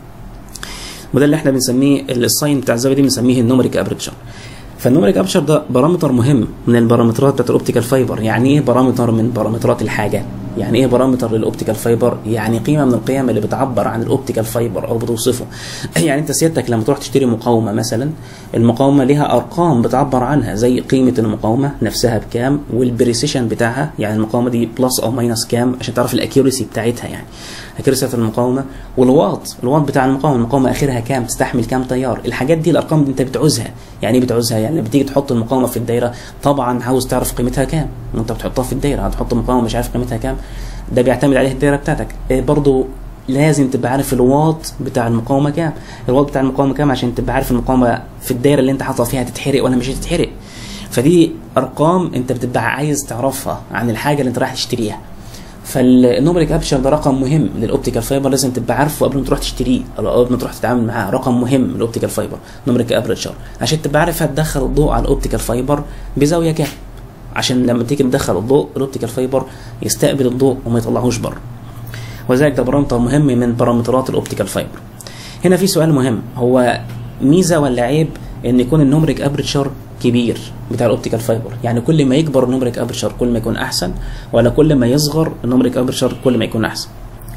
وده اللي احنا بنسميه الساين بتاع الزاويه دي بنسميه النوميريك ابريتشر فالنوميريك ابريتشر ده بارامتر مهم من البارامترات بتاعت الاوبتيكال فايبر يعني ايه بارامتر من بارامترات الحاجه يعني ايه بارامتر للاوبتيكال فايبر يعني قيمه من القيم اللي بتعبر عن الاوبتيكال فايبر او بتوصفه يعني انت سيادتك لما تروح تشتري مقاومه مثلا المقاومه ليها ارقام بتعبر عنها زي قيمه المقاومه نفسها بكام والبريسيشن بتاعها يعني المقاومه دي بلس او ماينس كام عشان تعرف الاكيورسي بتاعتها يعني اكيورسي بتاعت المقاومه والواط الواط بتاع المقاومه المقاومه اخرها كام تستحمل كام تيار الحاجات دي الارقام دي انت بتعوزها يعني ايه بتعوزها يعني لما بتيجي تحط المقاومه في الدايره طبعا عاوز تعرف قيمتها كام وانت بتحطها في الدايره هتحط مقاومه مش عارف قيمتها كام ده بيعتمد عليه الدايره بتاعتك إيه برضو لازم تبقى عارف الواط بتاع المقاومه كام الواط بتاع المقاومه كام عشان تبقى عارف المقاومه في الدايره اللي انت حاططها فيها هتتحرق ولا مش هتتحرق فدي ارقام انت بتبقى عايز تعرفها عن الحاجه اللي انت رايح تشتريها فالنومريك ابشر ده رقم مهم للاوبتيكال فايبر لازم تبقى عارفه قبل ما تروح تشتريه او قبل ما تروح تتعامل معاه رقم مهم للاوبتيكال فايبر نومريك ابريتشر عشان تبقى عارف هتدخل الضوء على الاوبتيكال فايبر بزاويه كام عشان لما تيجي تدخل الضوء الاوبتيكال فايبر يستقبل الضوء وما يطلعهوش بره وذلك ده بارامتر مهم من بارامترات الاوبتيكال فايبر هنا في سؤال مهم هو ميزه ولا عيب ان يكون النومريك ابريتشر كبير بتاع الاوبتيكال فايبر يعني كل ما يكبر النومريك ابريتشر كل ما يكون احسن ولا كل ما يصغر النومريك ابريتشر كل ما يكون احسن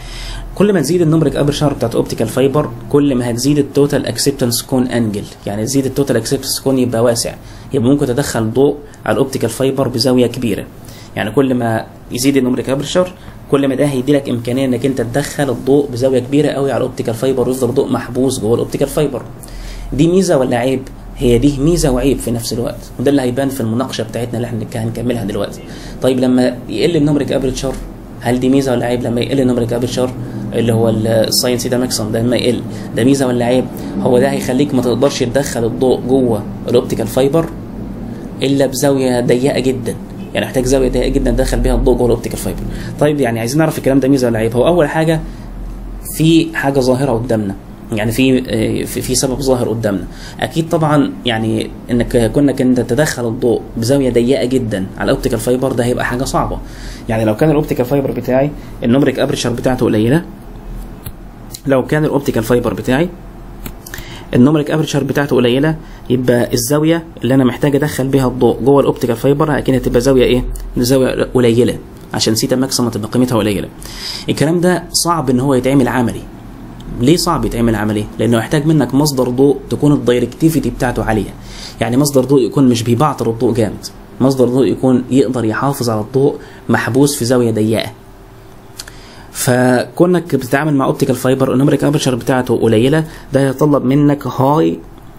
كل ما تزيد النومريك ابريتشر بتاعت اوبتيكال فايبر كل ما هتزيد التوتال اكسبتنس كون انجل يعني تزيد التوتال اكسبتنس كون يبقى واسع يبقى ممكن تدخل ضوء على الاوبتيكال فايبر بزاويه كبيره يعني كل ما يزيد النومريك ابريتشر كل ما ده هيدي لك امكانيه انك انت تدخل الضوء بزاويه كبيره قوي على الاوبتيكال فايبر ويفضل الضوء محبوس جوه الاوبتيكال فايبر دي ميزه ولا عيب هي دي ميزه وعيب في نفس الوقت وده اللي هيبان في المناقشه بتاعتنا اللي احنا هنكملها دلوقتي طيب لما يقل النومريك ابريتشر هل دي ميزه ولا عيب لما يقل النومريك ابريتشر اللي هو الساينس ده ماكسيمم ده لما يقل ده ميزه ولا عيب هو ده هيخليك ما تقدرش تدخل الضوء جوه الاوبتيكال فايبر الا بزاويه ضيقه جدا يعني محتاج زاويه ضيقه جدا تدخل بيها الضوء جوه الاوبتيكال فايبر طيب يعني عايزين نعرف الكلام ده ميزه ولا عيب هو اول حاجه في حاجه ظاهره قدامنا يعني في في, في سبب ظاهر قدامنا اكيد طبعا يعني انك كونك انت تدخل الضوء بزاويه ضيقه جدا على الاوبتيكال فايبر ده هيبقى حاجه صعبه يعني لو كان الاوبتيكال فايبر بتاعي النومريك ابريتشر بتاعته قليله لو كان الاوبتيكال فايبر بتاعي النومريك ابريتشر بتاعته قليله يبقى الزاويه اللي انا محتاج ادخل بيها الضوء جوه الاوبتيكال فايبر اكيد هتبقى زاويه ايه زاويه قليله عشان سيتا ماكسيمم تبقى قيمتها قليله الكلام ده صعب ان هو يتعمل عملي ليه صعب يتعمل عملي لانه يحتاج منك مصدر ضوء تكون الدايركتيفيتي بتاعته عاليه يعني مصدر ضوء يكون مش بيبعتر الضوء جامد مصدر ضوء يكون يقدر يحافظ على الضوء محبوس في زاويه ضيقه فكونك بتتعامل مع اوبتيكال فايبر النومريك ابرشر بتاعته قليله ده يتطلب منك هاي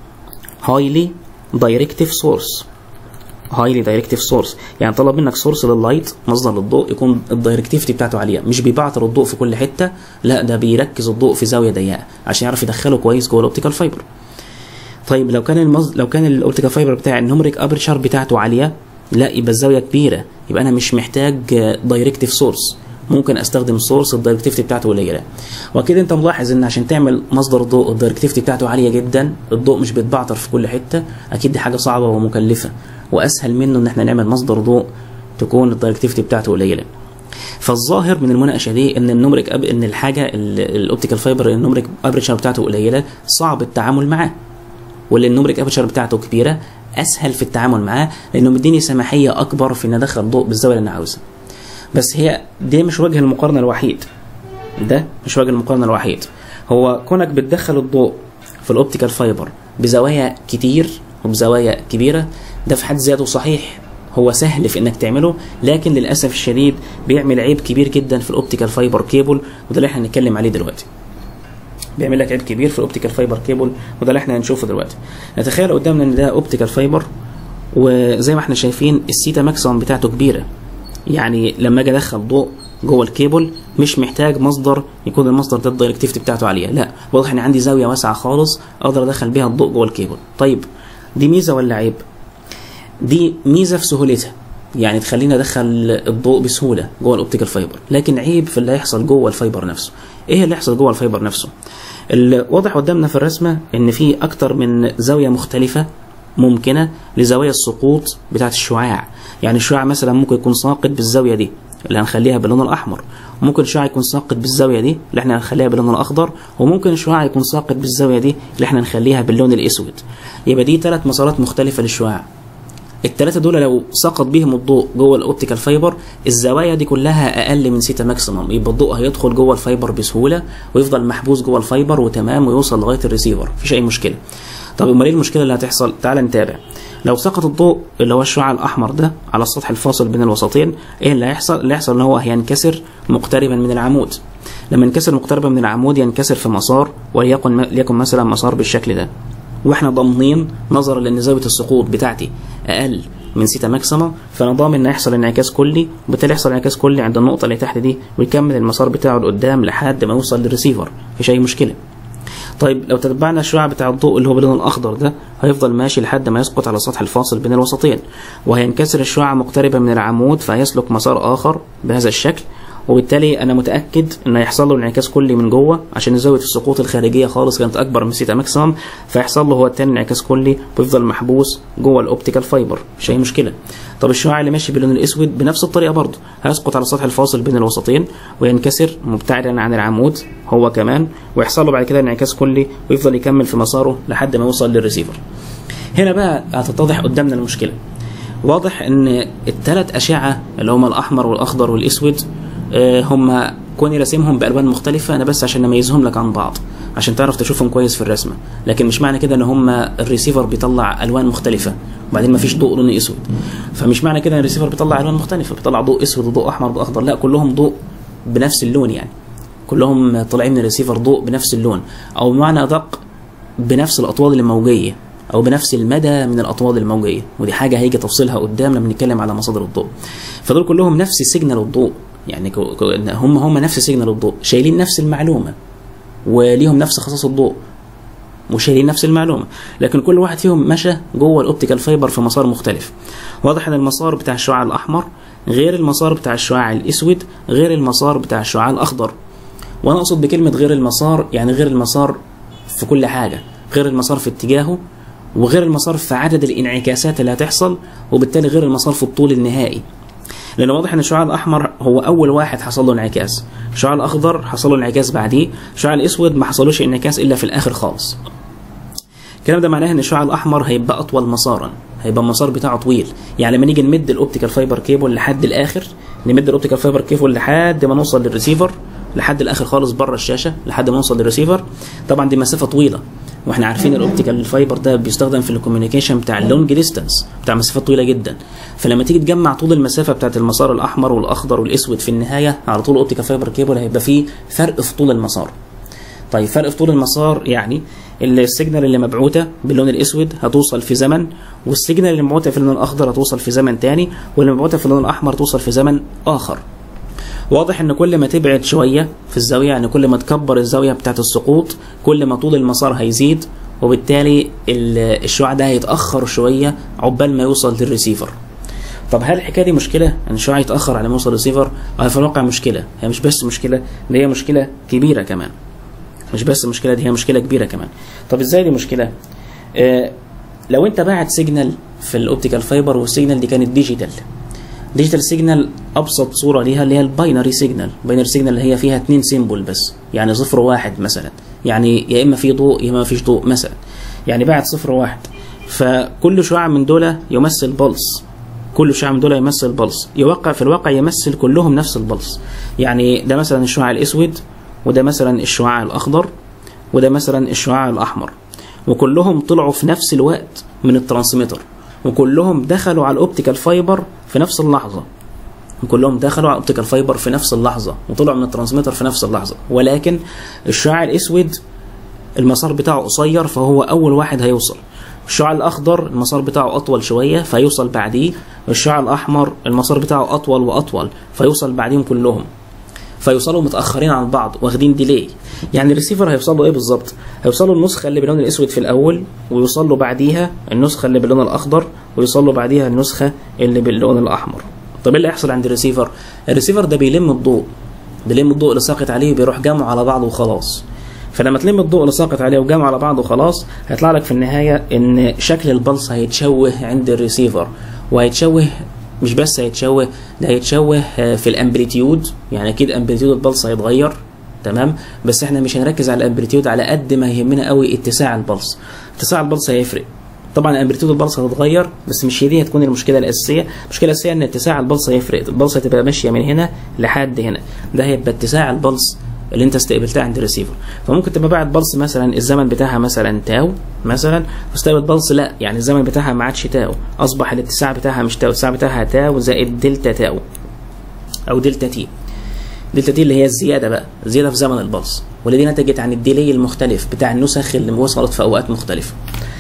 هايلي دايركتيف سورس هايلي دايركتيف سورس يعني طلب منك سورس لللايت مصدر للضوء يكون الدايركتيفيتي بتاعته عاليه مش بيبعتر الضوء في كل حته لا ده بيركز الضوء في زاويه ضيقه عشان يعرف يدخله كويس جوه الاوبتيكال فايبر طيب لو كان المز... لو كان الاوبتيكال فايبر بتاع النومريك ابرشر بتاعته عاليه لا يبقى الزاويه كبيره يبقى انا مش محتاج دايركتيف سورس ممكن استخدم سورس الدايركتيفيتي بتاعته قليله واكيد انت ملاحظ ان عشان تعمل مصدر ضوء الدايركتيفيتي بتاعته عاليه جدا الضوء مش بيتبعتر في كل حته اكيد دي حاجه صعبه ومكلفه واسهل منه ان احنا نعمل مصدر ضوء تكون الدايركتيفيتي بتاعته قليله فالظاهر من المناقشه دي ان النومريك أب... ان الحاجه الاوبتيكال فايبر النومريك ابريتشر بتاعته قليله صعب التعامل معاه واللي النومريك ابريتشر بتاعته كبيره اسهل في التعامل معاه لانه مديني سماحيه اكبر في ان ادخل ضوء بالزاويه اللي انا عاوزها بس هي دي مش وجه المقارنه الوحيد ده مش وجه المقارنه الوحيد هو كونك بتدخل الضوء في الاوبتيكال فايبر بزوايا كتير وبزوايا كبيره ده في حد ذاته صحيح هو سهل في انك تعمله لكن للاسف الشديد بيعمل عيب كبير جدا في الاوبتيكال فايبر كيبل وده اللي احنا هنتكلم عليه دلوقتي بيعمل لك عيب كبير في الاوبتيكال فايبر كيبل وده اللي احنا هنشوفه دلوقتي نتخيل قدامنا ان ده اوبتيكال فايبر وزي ما احنا شايفين السيتا ماكسيمم بتاعته كبيره يعني لما اجي ادخل ضوء جوه الكيبل مش محتاج مصدر يكون المصدر ده الدايركتيفيتي بتاعته عاليه لا واضح ان عندي زاويه واسعه خالص اقدر ادخل بيها الضوء جوه الكيبل طيب دي ميزه ولا عيب دي ميزه في سهولتها يعني تخليني ادخل الضوء بسهوله جوه الاوبتيكال فايبر لكن عيب في اللي هيحصل جوه الفايبر نفسه ايه اللي هيحصل جوه الفايبر نفسه الواضح قدامنا في الرسمه ان في اكتر من زاويه مختلفه ممكنه لزوايا السقوط بتاعه الشعاع يعني الشعاع مثلا ممكن يكون ساقط بالزاويه دي اللي هنخليها باللون الاحمر وممكن الشعاع يكون ساقط بالزاويه دي اللي احنا هنخليها باللون الاخضر وممكن الشعاع يكون ساقط بالزاويه دي اللي احنا هنخليها باللون الاسود يبقى دي ثلاث مسارات مختلفه للشعاع الثلاثه دول لو سقط بيهم الضوء جوه الاوبتيكال فايبر الزوايا دي كلها اقل من سيتا ماكسيمم يبقى الضوء هيدخل جوه الفايبر بسهوله ويفضل محبوس جوه الفايبر وتمام ويوصل لغايه الريسيفر مفيش اي مشكله طب امال ايه المشكله اللي هتحصل تعال نتابع لو سقط الضوء اللي هو الشعاع الاحمر ده على السطح الفاصل بين الوسطين ايه اللي هيحصل اللي هيحصل ان هو هينكسر مقتربا من العمود لما ينكسر مقتربا من العمود ينكسر في مسار وليكن ليكن مثلا مسار بالشكل ده واحنا ضامنين نظرا لان زاويه السقوط بتاعتي اقل من سيتا ماكسيمم فانا ضامن ان يحصل انعكاس كلي وبالتالي يحصل انعكاس كلي عند النقطه اللي تحت دي ويكمل المسار بتاعه لقدام لحد ما يوصل للريسيفر مفيش اي مشكله طيب لو تتبعنا الشعاع بتاع الضوء اللي هو باللون الاخضر ده هيفضل ماشي لحد ما يسقط على السطح الفاصل بين الوسطين وهينكسر الشعاع مقتربا من العمود فهيسلك مسار اخر بهذا الشكل وبالتالي انا متاكد ان هيحصل له انعكاس كلي من جوه عشان زاويه السقوط الخارجيه خالص كانت اكبر من سيتا ماكسيمم فيحصل له هو التاني انعكاس كلي ويفضل محبوس جوه الاوبتيكال فايبر مش اي مشكله طب الشعاع اللي ماشي باللون الاسود بنفس الطريقه برضه هيسقط على السطح الفاصل بين الوسطين وينكسر مبتعدا عن العمود هو كمان ويحصل له بعد كده انعكاس كلي ويفضل يكمل في مساره لحد ما يوصل للريسيفر هنا بقى هتتضح قدامنا المشكله واضح ان الثلاث اشعه اللي هما الاحمر والاخضر والاسود هم كوني راسمهم بالوان مختلفه انا بس عشان اميزهم لك عن بعض عشان تعرف تشوفهم كويس في الرسمه لكن مش معنى كده ان هم الريسيفر بيطلع الوان مختلفه وبعدين ما فيش ضوء لون اسود فمش معنى كده ان الريسيفر بيطلع الوان مختلفه بيطلع ضوء اسود وضوء احمر وضوء اخضر لا كلهم ضوء بنفس اللون يعني كلهم طالعين من الريسيفر ضوء بنفس اللون او بمعنى ادق بنفس الاطوال الموجيه او بنفس المدى من الاطوال الموجيه ودي حاجه هيجي تفصيلها قدام لما نتكلم على مصادر الضوء فدول كلهم نفس سيجنال الضوء يعني هم هم نفس سيجنال الضوء شايلين نفس المعلومه وليهم نفس خصائص الضوء وشايلين نفس المعلومه لكن كل واحد فيهم مشى جوه الاوبتيكال فايبر في مسار مختلف واضح ان المسار بتاع الشعاع الاحمر غير المسار بتاع الشعاع الاسود غير المسار بتاع الشعاع الاخضر وانا اقصد بكلمه غير المسار يعني غير المسار في كل حاجه غير المسار في اتجاهه وغير المسار في عدد الانعكاسات اللي هتحصل وبالتالي غير المسار في الطول النهائي لان واضح ان الشعاع الاحمر هو اول واحد حصل له انعكاس الشعاع الاخضر حصل له انعكاس بعديه الشعاع الاسود ما حصلوش انعكاس الا في الاخر خالص الكلام ده معناه ان الشعاع الاحمر هيبقى اطول مسارا هيبقى المسار بتاعه طويل يعني لما نيجي نمد الاوبتيكال فايبر كيبل لحد الاخر نمد الاوبتيكال فايبر كيبل لحد ما نوصل للريسيفر لحد الاخر خالص بره الشاشه لحد ما نوصل للريسيفر طبعا دي مسافه طويله واحنا عارفين الاوبتيكال فايبر ده بيستخدم في الكوميونيكيشن بتاع اللونج ديستانس بتاع مسافات طويله جدا فلما تيجي تجمع طول المسافه بتاعت المسار الاحمر والاخضر والاسود في النهايه على طول الاوبتيكال فايبر كيبل هيبقى فيه فرق في طول المسار طيب فرق في طول المسار يعني السيجنال اللي مبعوثه باللون الاسود هتوصل في زمن والسيجنال اللي مبعوثه في اللون الاخضر هتوصل في زمن تاني واللي مبعوثه في اللون الاحمر توصل في زمن اخر واضح ان كل ما تبعد شويه في الزاويه يعني كل ما تكبر الزاويه بتاعت السقوط كل ما طول المسار هيزيد وبالتالي الشعاع ده هيتاخر شويه عقبال ما يوصل للريسيفر طب هل الحكايه دي مشكله ان الشعاع يتاخر على ما يوصل للريسيفر اه في الواقع مشكله هي مش بس مشكله ده هي مشكله كبيره كمان مش بس مشكله دي هي مشكله كبيره كمان طب ازاي دي مشكله آه لو انت باعت سيجنال في الاوبتيكال فايبر والسيجنال دي كانت ديجيتال ديجيتال سيجنال ابسط صوره ليها اللي هي الباينري سيجنال باينري سيجنال اللي هي فيها اتنين سيمبل بس يعني صفر واحد مثلا يعني يا اما في ضوء يا اما فيش ضوء مثلا يعني بعد صفر واحد فكل شعاع من دول يمثل بلس كل شعاع من دول يمثل بلس يوقع في الواقع يمثل كلهم نفس البلس يعني ده مثلا الشعاع الاسود وده مثلا الشعاع الاخضر وده مثلا الشعاع الاحمر وكلهم طلعوا في نفس الوقت من الترانسميتر وكلهم دخلوا على الاوبتيكال فايبر في نفس اللحظه كلهم دخلوا على الاوبتيكال فايبر في نفس اللحظه وطلعوا من الترانسميتر في نفس اللحظه ولكن الشعاع الاسود المسار بتاعه قصير فهو اول واحد هيوصل الشعاع الاخضر المسار بتاعه اطول شويه فيوصل بعديه الشعاع الاحمر المسار بتاعه اطول واطول فيوصل بعديهم كلهم فيوصلوا متاخرين عن بعض واخدين ديلي يعني الريسيفر هيوصل له ايه بالظبط هيوصل له النسخه اللي باللون الاسود في الاول ويوصل له بعديها النسخه اللي باللون الاخضر ويوصل له بعديها النسخه اللي باللون الاحمر طب ايه اللي هيحصل عند الريسيفر الريسيفر ده بيلم الضوء بيلم الضوء اللي ساقط عليه بيروح جمعه على بعضه وخلاص فلما تلم الضوء اللي ساقط عليه وجمع على بعضه خلاص هيطلع لك في النهايه ان شكل البلص هيتشوه عند الريسيفر وهيتشوه مش بس هيتشوه ده هيتشوه في الامبليتيود يعني اكيد امبليتيود البلص هيتغير تمام بس احنا مش هنركز على الامبليتيود على قد ما يهمنا قوي اتساع البلص اتساع البلص هيفرق طبعا امبليتيود البلس هتتغير بس مش هي دي هتكون المشكله الاساسيه المشكله الاساسيه ان اتساع البلس هيفرق البلس هتبقى ماشيه من هنا لحد هنا ده هيبقى اتساع البلس اللي انت استقبلتها عند الريسيفر فممكن تبقى باعت بلس مثلا الزمن بتاعها مثلا تاو مثلا واستقبل بلس لا يعني الزمن بتاعها ما عادش تاو اصبح الاتساع بتاعها مش تاو الاتساع بتاعها تاو زائد دلتا تاو او دلتا تي دلتا تي اللي هي الزياده بقى الزياده في زمن البلس واللي دي نتجت عن الديلي المختلف بتاع النسخ اللي وصلت في اوقات مختلفه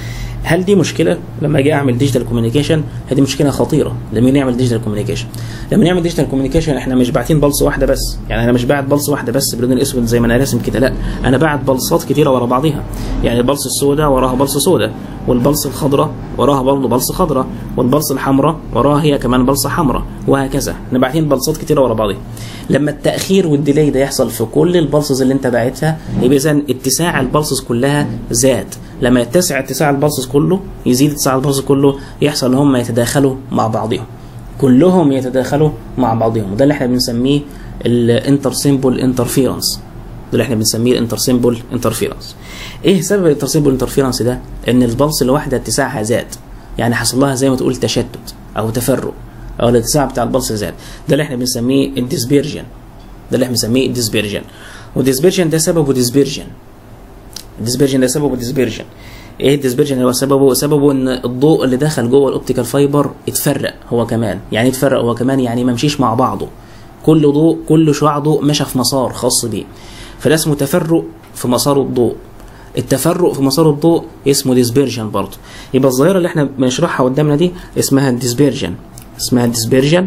هل دي مشكله لما اجي اعمل ديجيتال كوميونيكيشن هذه مشكله خطيره لما نعمل ديجيتال كوميونيكيشن لما نعمل ديجيتال كوميونيكيشن احنا مش باعتين بلس واحده بس يعني انا مش باعت بلس واحده بس باللون الاسود زي ما انا راسم كده لا انا باعت بلصات كتيره ورا بعضيها يعني البلس السوداء وراها بلس سوداء والبلس الخضراء وراها برضه بلس خضراء والبلس الحمراء وراها هي كمان بلصه حمراء وهكذا احنا باعتين بلصات كتيره ورا بعضيها لما التاخير والديلي ده يحصل في كل البلسز اللي انت باعتها يبقى اذا اتساع البلسز كلها زاد لما يتسع اتساع البلسز كله يزيد اتساع البلسز كله يحصل ان هم يتداخلوا مع بعضهم كلهم يتداخلوا مع بعضهم وده اللي احنا بنسميه الانتر سيمبل انترفيرنس ده اللي احنا بنسميه الانتر سيمبل انترفيرنس ايه سبب الانتر سيمبل انترفيرنس ده ان البلس الواحده اتساعها زاد يعني حصل لها زي ما تقول تشتت او تفرق او الاتساع بتاع البلس زاد ده اللي احنا بنسميه الديسبيرجن ده اللي احنا بنسميه الديسبيرجن والديسبيرجن ده سببه ديسبيرجن الديسبيرجن ده سببه ديسبيرجن ايه الديسبيرجن هو سببه سببه ان الضوء اللي دخل جوه الاوبتيكال فايبر اتفرق هو كمان يعني اتفرق هو كمان يعني ما مشيش مع بعضه كل ضوء كل شعاع ضوء مشى في مسار خاص بيه فده اسمه تفرق في مسار الضوء التفرق في مسار الضوء اسمه ديسبيرجن برضه يبقى الظاهره اللي احنا بنشرحها قدامنا دي اسمها الديسبيرجن اسمها الديسبيرجن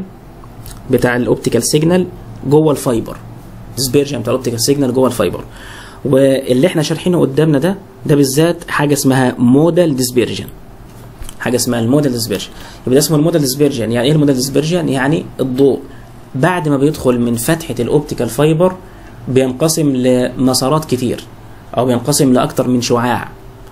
بتاع الاوبتيكال سيجنال جوه الفايبر ديسبيرجن بتاع الاوبتيكال سيجنال جوه الفايبر واللي احنا شارحينه قدامنا ده ده بالذات حاجه اسمها مودال ديسبيرجن حاجه اسمها المودال ديسبيرجن يبقى ده اسمه المودال ديسبيرجن يعني ايه المودال ديسبيرجن يعني الضوء بعد ما بيدخل من فتحه الاوبتيكال فايبر بينقسم لمسارات كتير او بينقسم لاكتر من شعاع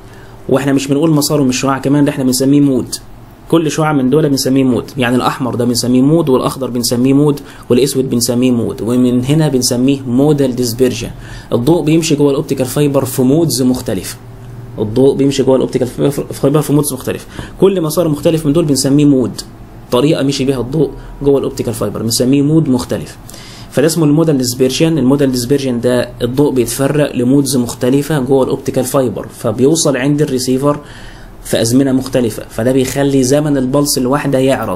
واحنا مش بنقول مساره مش شعاع كمان ده احنا بنسميه مود كل شعاع من دول بنسميه مود يعني الاحمر ده بنسميه مود والاخضر بنسميه مود والاسود بنسميه مود ومن هنا بنسميه مودال ديسبيرجن الضوء بيمشي جوه الاوبتيكال فايبر في مودز مختلفه الضوء بيمشي جوه الاوبتيكال فايبر في مودز مختلفه كل مسار مختلف من دول بنسميه مود طريقه مشي بيها الضوء جوه الاوبتيكال فايبر بنسميه مود مختلف فده اسمه المودال ديسبيرجن المودال ديسبيرجن ده الضوء بيتفرق لمودز مختلفه جوه الاوبتيكال فايبر فبيوصل عند الريسيفر في ازمنه مختلفه فده بيخلي زمن البلس الواحده يعرض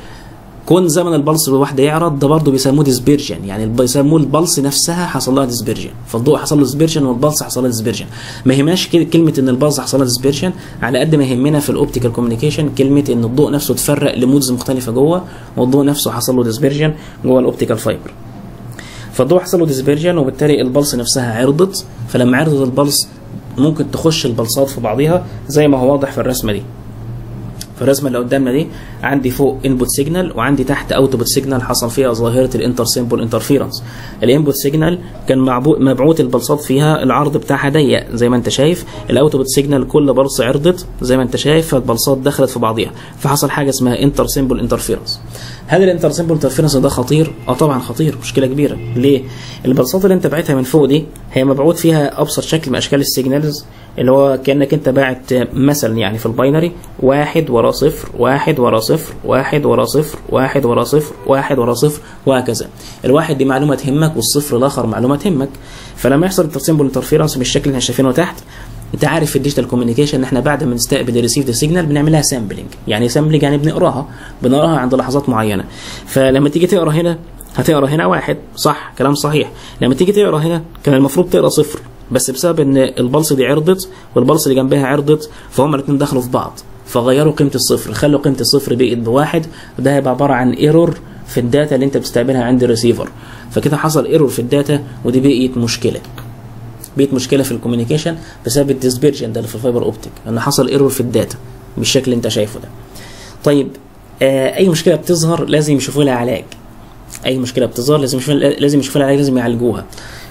كون زمن البلس الواحده يعرض ده برضه بيسموه ديسبيرجن يعني بيسموه البلس نفسها حصل لها ديسبيرجن فالضوء حصل له ديسبيرجن والبلس حصل لها ديسبيرجن ما يهمناش كلمه ان البلس حصل لها ديسبيرجن على قد ما يهمنا في الاوبتيكال كوميونيكيشن كلمه ان الضوء نفسه اتفرق لمودز مختلفه جوه والضوء نفسه حصل له ديسبيرجن جوه الاوبتيكال فايبر فالضوء حصل له ديسبيرجن وبالتالي البلس نفسها عرضت فلما عرضت البلس ممكن تخش البلصات في بعضها زي ما هو واضح في الرسمه دي في الرسمه اللي قدامنا دي عندي فوق انبوت سيجنال وعندي تحت اوتبوت سيجنال حصل فيها ظاهره الانتر سيمبل انترفيرنس الانبوت سيجنال كان مبعوث البلصات فيها العرض بتاعها ضيق زي ما انت شايف الاوتبوت سيجنال كل بلص عرضت زي ما انت شايف فالبلصات دخلت في بعضها فحصل حاجه اسمها انتر سيمبل انترفيرنس هل الانتر سيمبل انترفيرنس ده خطير اه طبعا خطير مشكله كبيره ليه البلصات اللي انت باعتها من فوق دي هي مبعوث فيها ابسط شكل من اشكال السيجنالز اللي هو كانك انت باعت مثلا يعني في الباينري واحد ورا صفر واحد ورا صفر واحد ورا صفر واحد ورا صفر واحد ورا صفر وهكذا الواحد دي معلومه تهمك والصفر الاخر معلومه تهمك فلما يحصل الترسيمبل انترفيرنس بالشكل اللي احنا شايفينه تحت انت عارف في الديجيتال كوميونيكيشن ان احنا بعد ما نستقبل الريسيف سيجنال بنعملها سامبلنج يعني سامبلنج يعني بنقراها بنقراها عند لحظات معينه فلما تيجي تقرا هنا هتقرا هنا واحد صح كلام صحيح لما تيجي تقرا هنا كان المفروض تقرا صفر بس بسبب ان البلس دي عرضت والبلس اللي جنبها عرضت فهم الاثنين دخلوا في بعض فغيروا قيمه الصفر خلوا قيمه الصفر بقت بواحد وده هيبقى عباره عن ايرور في الداتا اللي انت بتستقبلها عند الريسيفر فكده حصل ايرور في الداتا ودي بقت مشكله بقت مشكله في الكوميونيكيشن بسبب الديسبيرجن ده اللي في الفايبر اوبتيك ان حصل ايرور في الداتا بالشكل اللي انت شايفه ده طيب آه اي مشكله بتظهر لازم يشوفوا لها علاج اي مشكله بتظهر لازم يشوفوا لازم يشوفوا لها علاج لازم يعالجوها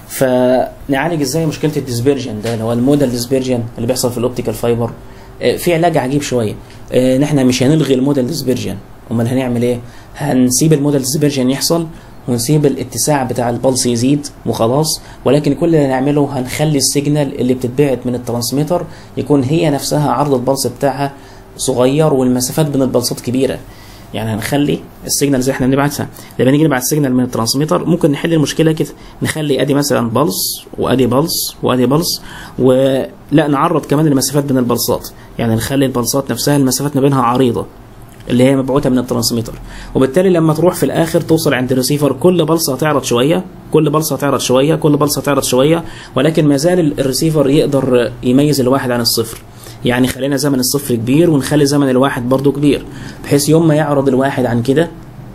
فنعالج ازاي مشكله الديسبيرجن ده اللي هو المودال ديسبيرجن اللي بيحصل في الاوبتيكال فايبر آه في علاج عجيب شويه آه احنا مش هنلغي المودال ديسبيرجن امال هنعمل ايه هنسيب المودال ديسبيرجن يحصل ونسيب الاتساع بتاع البلس يزيد وخلاص ولكن كل اللي هنعمله هنخلي السيجنال اللي بتتبعت من الترانسميتر يكون هي نفسها عرض البلس بتاعها صغير والمسافات بين البلصات كبيره يعني هنخلي السيجنال زي احنا بنبعتها لما نيجي نبعت سيجنال من الترانسميتر ممكن نحل المشكله كده نخلي ادي مثلا بلس وادي بلس وادي بلس ولا نعرض كمان المسافات بين البلصات يعني نخلي البلصات نفسها المسافات ما بينها عريضه اللي هي مبعوثه من الترانسميتر وبالتالي لما تروح في الاخر توصل عند الريسيفر كل بلصه هتعرض شويه كل بلصه هتعرض شويه كل بلصه هتعرض شويه ولكن ما زال الريسيفر يقدر يميز الواحد عن الصفر يعني خلينا زمن الصفر كبير ونخلي زمن الواحد برضه كبير بحيث يوم ما يعرض الواحد عن كده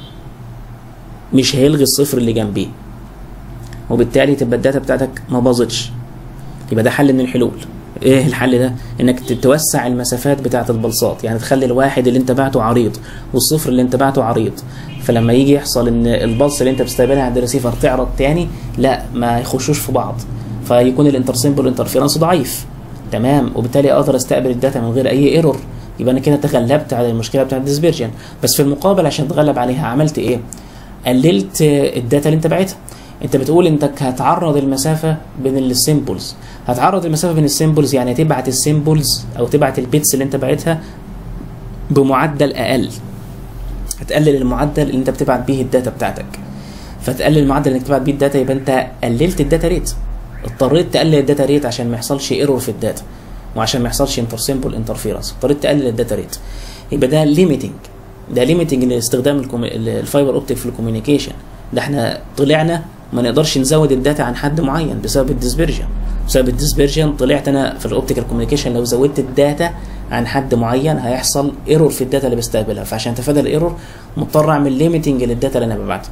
مش هيلغي الصفر اللي جنبيه وبالتالي تبقى الداتا بتاعتك ما باظتش يبقى ده حل من الحلول ايه الحل ده انك توسع المسافات بتاعه البلصات يعني تخلي الواحد اللي انت بعته عريض والصفر اللي انت بعته عريض فلما يجي يحصل ان البلص اللي انت بتستقبلها عند الريسيفر تعرض تاني لا ما يخشوش في بعض فيكون الانترسيمبل انترفيرنس ضعيف تمام وبالتالي اقدر استقبل الداتا من غير اي ايرور يبقى انا كده تغلبت على المشكله بتاعه الديسبيرجن بس في المقابل عشان اتغلب عليها عملت ايه قللت الداتا اللي انت بعتها انت بتقول انك هتعرض المسافه بين السيمبلز هتعرض المسافه بين السيمبلز يعني تبعت السيمبلز او تبعت البيتس اللي انت بعتها بمعدل اقل هتقلل المعدل اللي انت بتبعت بيه الداتا بتاعتك فتقلل المعدل اللي بتبعت بيه الداتا يبقى انت قللت الداتا ريت اضطريت تقلل الداتا ريت عشان ما يحصلش ايرور في الداتا وعشان ما يحصلش انتر سيمبل انترفيرنس اضطريت تقلل الداتا ريت يبقى ده ليميتنج ده ليميتنج لاستخدام الفايبر اوبتيك في الكوميونيكيشن ده احنا طلعنا ما نقدرش نزود الداتا عن حد معين بسبب الديسبرجن بسبب الديسبرجن طلعت انا في الاوبتيكال كوميونيكيشن لو زودت الداتا عن حد معين هيحصل ايرور في الداتا اللي بستقبلها فعشان اتفادى الايرور مضطر اعمل ليميتنج للداتا اللي انا ببعتها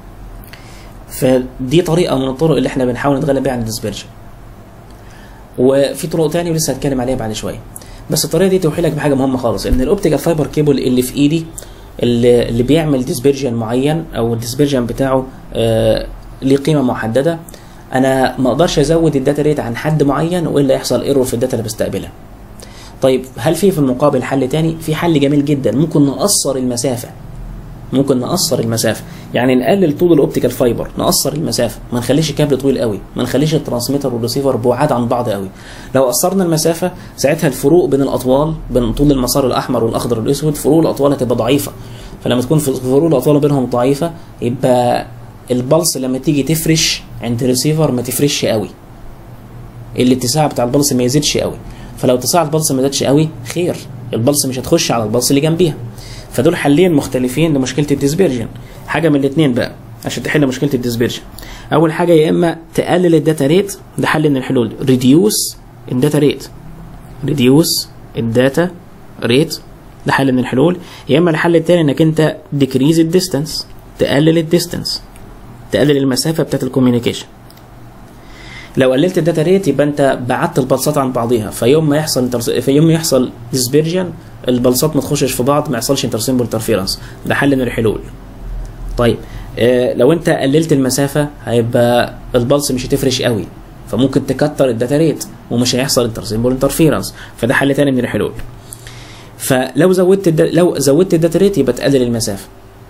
فدي طريقه من الطرق اللي احنا بنحاول نتغلب بيها عن الديسبرجن وفي طرق تانية ولسه هتكلم عليها بعد شويه بس الطريقه دي توحي لك بحاجه مهمه خالص ان الاوبتيكال فايبر كيبل اللي في ايدي اللي, اللي بيعمل ديسبرجن معين او الديسبرجن بتاعه آه ليه قيمه محدده انا ما اقدرش ازود الداتا ريت عن حد معين والا يحصل ايرور في الداتا اللي بستقبلها طيب هل في في المقابل حل تاني في حل جميل جدا ممكن نقصر المسافه ممكن نقصر المسافه يعني نقلل طول الاوبتيكال فايبر نقصر المسافه ما نخليش كابل طويل قوي ما نخليش الترانسميتر والريسيفر بعاد عن بعض قوي لو قصرنا المسافه ساعتها الفروق بين الاطوال بين طول المسار الاحمر والاخضر والاسود فروق الاطوال هتبقى ضعيفه فلما تكون فروق الاطوال بينهم ضعيفه يبقى البلس لما تيجي تفرش عند الريسيفر ما تفرش قوي الاتساع بتاع البلس ما يزيدش قوي فلو اتساع البلس ما زادش قوي خير البلس مش هتخش على البلس اللي جنبيها فدول حلين مختلفين لمشكله الديسبيرجن حاجه من الاثنين بقى عشان تحل مشكله الديسبيرجن اول حاجه يا اما تقلل الداتا ريت ده حل من الحلول ريديوس الداتا ريت ريديوس الداتا ريت ده حل من الحلول يا اما الحل الثاني انك انت ديكريز الديستانس تقلل الديستانس تقلل المسافه بتاعت الكوميونيكيشن لو قللت الداتا ريت يبقى انت بعدت البلصات عن بعضيها فيوم ما يحصل في يوم ما يحصل ديسبيرجن البلصات ما تخشش في بعض ما يحصلش انترسيمبل انترفيرنس ده حل من الحلول طيب اه لو انت قللت المسافه هيبقى البلس مش هتفرش قوي فممكن تكتر الداتا ريت ومش هيحصل انترسيمبل انترفيرنس فده حل تاني من الحلول فلو زودت الدا... لو زودت الداتا ريت يبقى تقلل المسافه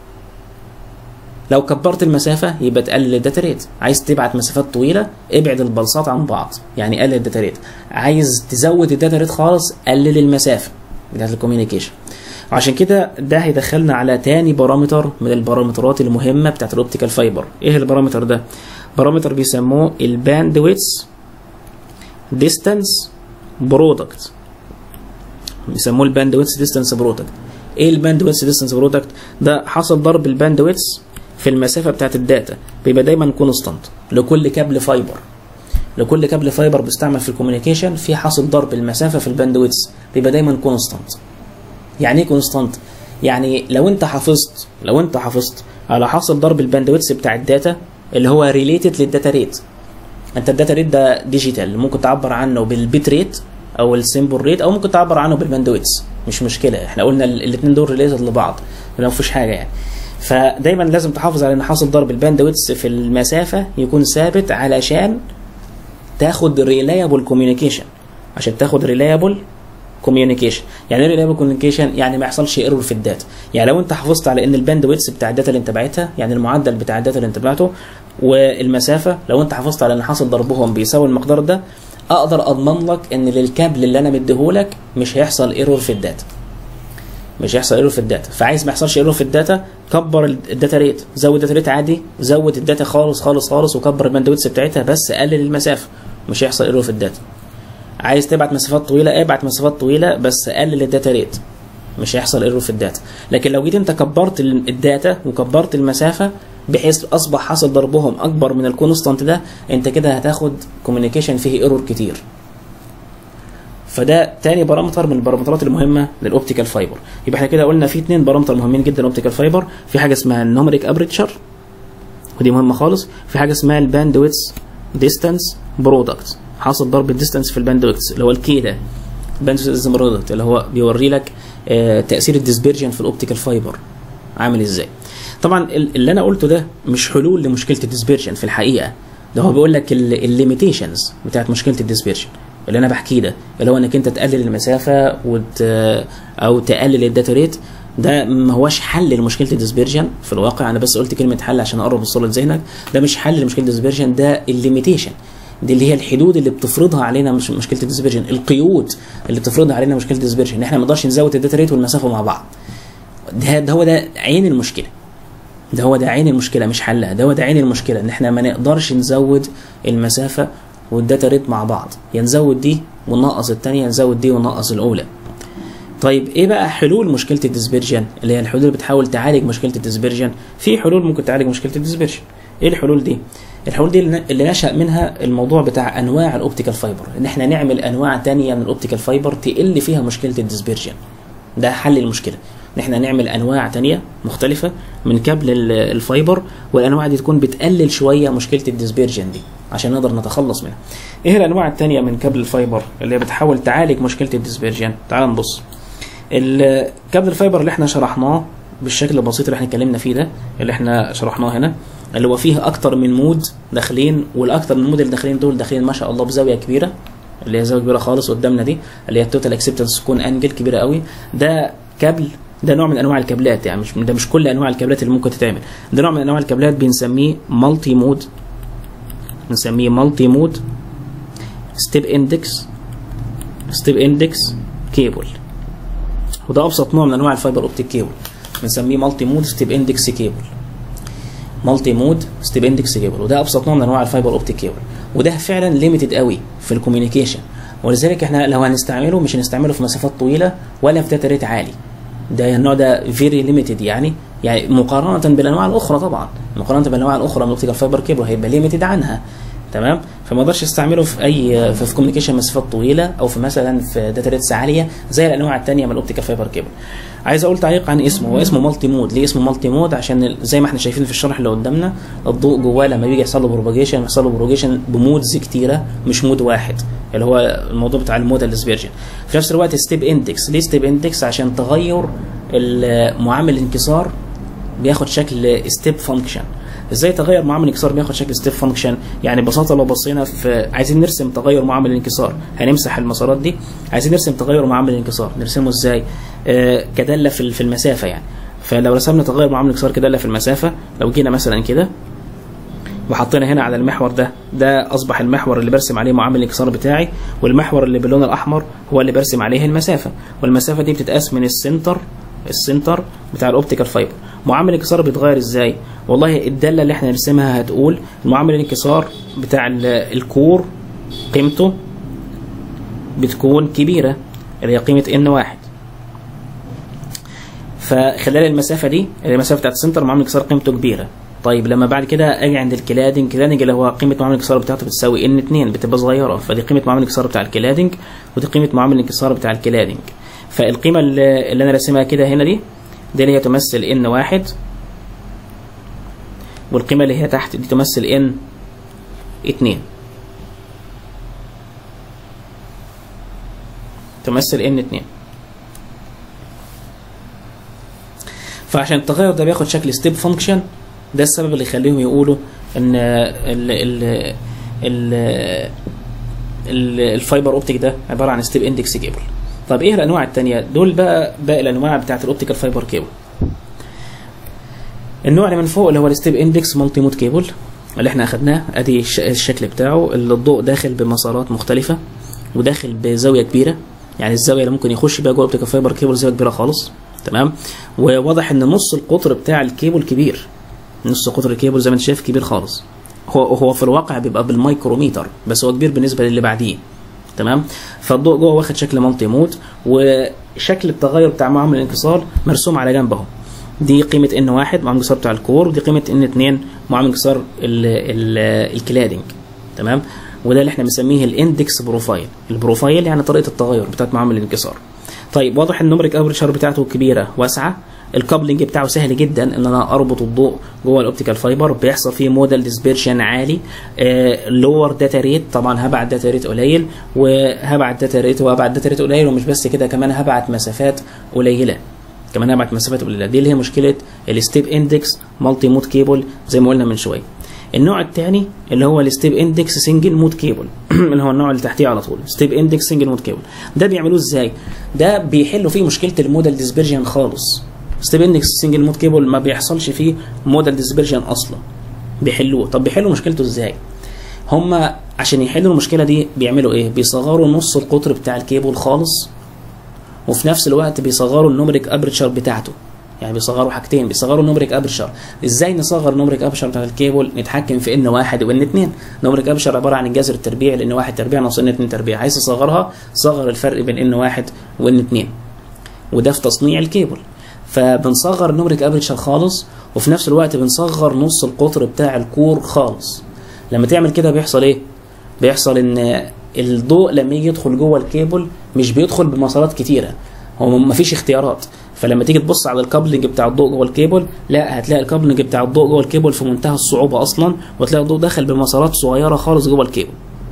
لو كبرت المسافة يبقى تقلل الداتا ريت عايز تبعت مسافات طويلة ابعد البلصات عن بعض يعني قلل الداتا ريت عايز تزود الداتا ريت خالص قلل المسافة بتاعت الكوميونيكيشن عشان كده ده هيدخلنا على تاني بارامتر من البارامترات المهمة بتاعت الاوبتيكال فايبر ايه البارامتر ده بارامتر بيسموه الباندويتس ديستانس برودكت بيسموه الباندويتس ديستانس برودكت ايه الباندويتس ديستانس برودكت ده حصل ضرب الباندويتس في المسافه بتاعت الداتا بيبقى دايما كونستانت لكل كابل فايبر لكل كابل فايبر بيستعمل في الكوميونيكيشن في حاصل ضرب المسافه في الباندويتس بيبقى دايما كونستانت يعني ايه كونستانت يعني لو انت حافظت لو انت حافظت على حاصل ضرب الباندويتس بتاع الداتا اللي هو ريليتد للداتا ريت انت الداتا ريت ده ديجيتال ممكن تعبر عنه بالبيت ريت او السيمبل ريت او ممكن تعبر عنه بالباندويتس مش مشكله احنا قلنا الاثنين دول ريليتد لبعض ما فيش حاجه يعني فدايما لازم تحافظ على ان حاصل ضرب الباندويتس في المسافه يكون ثابت علشان تاخد ريلايبل كوميونيكيشن عشان تاخد ريلايبل كوميونيكيشن يعني ايه ريلايبل كوميونيكيشن يعني ما يحصلش ايرور في الداتا يعني لو انت حافظت على ان الباندويتس بتاع الداتا اللي انت بعتها يعني المعدل بتاع الداتا اللي انت بعته والمسافه لو انت حافظت على ان حاصل ضربهم بيساوي المقدار ده اقدر اضمن لك ان للكابل اللي انا مديهولك مش هيحصل ايرور في الداتا مش هيحصل ايرور في الداتا فعايز ما يحصلش ايرور في الداتا كبر الداتا ريت زود الداتا ريت عادي زود الداتا خالص خالص خالص وكبر الباندويتس بتاعتها بس قلل المسافه مش هيحصل ايرور في الداتا عايز تبعت مسافات طويله ابعت مسافات طويله بس قلل الداتا ريت مش هيحصل ايرور في الداتا لكن لو جيت انت كبرت الداتا وكبرت المسافه بحيث اصبح حاصل ضربهم اكبر من الكونستانت ده انت كده هتاخد كوميونيكيشن فيه ايرور كتير فده تاني بارامتر من البارامترات المهمه للاوبتيكال فايبر يبقى احنا كده قلنا في اتنين بارامتر مهمين جدا للاوبتيكال فايبر في حاجه اسمها النوميريك ابريتشر ودي مهمه خالص في حاجه اسمها الباندويتس ديستانس برودكت حاصل ضرب الديستانس في الباندويتس اللي هو الكي ده باندويتس برودكت اللي هو بيوري لك آه تاثير الديسبيرجن في الاوبتيكال فايبر عامل ازاي طبعا اللي انا قلته ده مش حلول لمشكله الديسبيرجن في الحقيقه ده هو بيقول لك الليميتيشنز بتاعت مشكله الديسبيرجن اللي انا بحكيه ده اللي هو انك انت تقلل المسافه وت... او تقلل الداتا ريت ده ما هوش حل لمشكله الديسبيرجن في الواقع انا بس قلت كلمه حل عشان اقرب الصوره لذهنك ده مش حل لمشكله الديسبيرجن ده الليميتيشن دي اللي هي الحدود اللي بتفرضها علينا مش مشكله الديسبيرجن القيود اللي بتفرضها علينا مشكله الديسبيرجن ان احنا ما نقدرش نزود الداتا ريت والمسافه مع بعض ده, ده هو ده عين المشكله ده هو ده عين المشكله مش حلها ده هو ده عين المشكله ان احنا ما نقدرش نزود المسافه والداتا ريت مع بعض يا نزود دي وننقص الثانيه نزود دي وننقص الاولى طيب ايه بقى حلول مشكله الديسبيرجن اللي هي الحلول اللي بتحاول تعالج مشكله الديسبيرجن في حلول ممكن تعالج مشكله الديسبيرجن ايه الحلول دي الحلول دي اللي نشا منها الموضوع بتاع انواع الاوبتيكال فايبر ان احنا نعمل انواع تانية من الاوبتيكال فايبر تقل فيها مشكله الديسبيرجن ده حل المشكله ان احنا نعمل انواع تانية مختلفه من كابل الفايبر والانواع دي تكون بتقلل شويه مشكله الديسبيرجن دي عشان نقدر نتخلص منها ايه الانواع التانية من كابل الفايبر اللي بتحاول تعالج مشكله الديسبيرجن تعال نبص الكابل الفايبر اللي احنا شرحناه بالشكل البسيط اللي احنا اتكلمنا فيه ده اللي احنا شرحناه هنا اللي هو فيه اكتر من مود داخلين والاكتر من مود اللي داخلين دول داخلين ما شاء الله بزاويه كبيره اللي هي زاويه كبيره خالص قدامنا دي اللي هي التوتال اكسبتنس كون انجل كبيره قوي ده كابل ده نوع من انواع الكابلات يعني مش ده مش كل انواع الكابلات اللي ممكن تتعمل ده نوع من انواع الكابلات بنسميه مالتي مود بنسميه مالتي مود ستيب اندكس ستيب اندكس كيبل وده ابسط نوع من انواع الفايبر اوبتيك كيبل بنسميه مالتي مود ستيب اندكس كيبل مالتي مود ستيب اندكس كيبل وده ابسط نوع من انواع الفايبر اوبتيك كيبل وده فعلا ليميتد قوي في الكوميونيكيشن ولذلك احنا لو هنستعمله مش هنستعمله في مسافات طويله ولا في داتا ريت عالي ده النوع ده فيري ليميتد يعني يعني مقارنه بالانواع الاخرى طبعا مقارنه بالانواع الاخرى من الاوبتيكال فايبر كيبل هيبقى ليميتد عنها تمام فما اقدرش استعمله في اي في, في كوميونيكيشن مسافات طويله او في مثلا في داتا ريتس عاليه زي الانواع الثانيه من الاوبتيكال فايبر كيبل عايز اقول تعليق عن اسمه هو اسمه مالتي مود ليه اسمه مالتي مود عشان زي ما احنا شايفين في الشرح اللي قدامنا الضوء جواه لما بيجي يحصل له بروباجيشن يحصل له بروباجيشن بمودز كتيره مش مود واحد اللي هو الموضوع بتاع المودال ديسبيرجن في نفس الوقت ستيب اندكس ليه ستيب اندكس عشان تغير معامل الانكسار بياخد شكل ستيب فانكشن ازاي تغير معامل الانكسار بياخد شكل ستيب فانكشن يعني ببساطه لو بصينا في عايزين نرسم تغير معامل الانكسار هنمسح المسارات دي عايزين نرسم تغير معامل الانكسار نرسمه ازاي آه كداله في في المسافه يعني فلو رسمنا تغير معامل الانكسار كداله في المسافه لو جينا مثلا كده وحطينا هنا على المحور ده ده اصبح المحور اللي برسم عليه معامل الانكسار بتاعي والمحور اللي باللون الاحمر هو اللي برسم عليه المسافه والمسافه دي بتتقاس من السنتر السنتر بتاع الاوبتيكال فايبر معامل الانكسار بيتغير ازاي والله الداله اللي احنا نرسمها هتقول معامل الانكسار بتاع الكور قيمته بتكون كبيره اللي هي قيمه ان واحد فخلال المسافه دي المسافه بتاعت السنتر معامل الانكسار قيمته كبيره طيب لما بعد كده اجي عند الكلادنج كلادنج اللي هو قيمه معامل الانكسار بتاعته بتساوي ان 2 بتبقى صغيره فدي قيمه معامل الانكسار بتاع الكلادنج ودي قيمه معامل الانكسار بتاع الكلادنج فالقيمه اللي انا راسمها كده هنا دي دي اللي هي تمثل ان واحد والقيمة اللي هي تحت دي تمثل ان اتنين تمثل ان اتنين فعشان التغير ده بياخد شكل ستيب فانكشن ده السبب اللي يخليهم يقولوا ان ال ال ال ال الفايبر اوبتيك ده عباره عن ستيب اندكس كيبل طب ايه الانواع الثانيه دول بقى باقي الانواع بتاعت الاوبتيكال فايبر كيبل النوع اللي من فوق اللي هو الستيب اندكس مالتي مود كيبل اللي احنا اخدناه ادي الشكل بتاعه اللي الضوء داخل بمسارات مختلفه وداخل بزاويه كبيره يعني الزاويه اللي ممكن يخش بيها جوه الاوبتيكال فايبر كيبل زاويه كبيره خالص تمام وواضح ان نص القطر بتاع الكيبل كبير نص قطر الكيبل زي ما انت شايف كبير خالص هو هو في الواقع بيبقى بالمايكروميتر بس هو كبير بالنسبه للي بعديه تمام فالضوء جوه واخد شكل مالتي مود وشكل التغير بتاع معامل الانكسار مرسوم على جنب اهو دي قيمه ان واحد معامل الانكسار بتاع الكور ودي قيمه ان اتنين معامل انكسار الكلادنج تمام وده اللي احنا بنسميه الاندكس بروفايل البروفايل يعني طريقه التغير بتاعت معامل الانكسار طيب واضح النمرك افريشر بتاعته كبيره واسعه الكابلنج بتاعه سهل جدا ان انا اربط الضوء جوه الاوبتيكال فايبر بيحصل فيه موديل ديسبيرشن عالي لور داتا ريت طبعا هبعت داتا ريت قليل وهبعت داتا ريت وهبعت داتا ريت قليل ومش بس كده كمان هبعت مسافات قليله كمان هبعت مسافات قليله دي اللي هي مشكله الستيب اندكس مالتي مود كيبل زي ما قلنا من شويه النوع الثاني اللي هو الستيب اندكس سنجل مود كيبل اللي هو النوع اللي تحتيه على طول ستيب اندكس سنجل مود كيبل ده بيعملوه ازاي ده بيحلوا فيه مشكله الموديل ديسبيرجن خالص ستيب اندكس سنجل مود كيبل ما بيحصلش فيه موديل ديسبيرجن اصلا بيحلوه طب بيحلوا مشكلته ازاي هم عشان يحلوا المشكله دي بيعملوا ايه بيصغروا نص القطر بتاع الكيبل خالص وفي نفس الوقت بيصغروا النومريك ابرتشر بتاعته يعني بيصغروا حاجتين بيصغروا نومريك ابشر ازاي نصغر نومريك ابشر بتاع الكيبل نتحكم في ان واحد وان اتنين نومريك ابشر عباره عن الجذر التربيعي لان واحد تربيع ناقص ان اتنين تربيع عايز تصغرها صغر الفرق بين ان واحد وان اتنين وده في تصنيع الكيبل فبنصغر النومريك ابرتشر خالص وفي نفس الوقت بنصغر نص القطر بتاع الكور خالص لما تعمل كده بيحصل ايه بيحصل ان الضوء لما يجي يدخل جوه الكيبل مش بيدخل بمسارات كتيره هو مفيش اختيارات فلما تيجي تبص على الكابلنج بتاع الضوء جوه الكيبل لا هتلاقي الكابلنج بتاع الضوء جوه الكيبل في منتهى الصعوبه اصلا وتلاقي الضوء داخل بمسارات صغيره خالص جوه الكيبل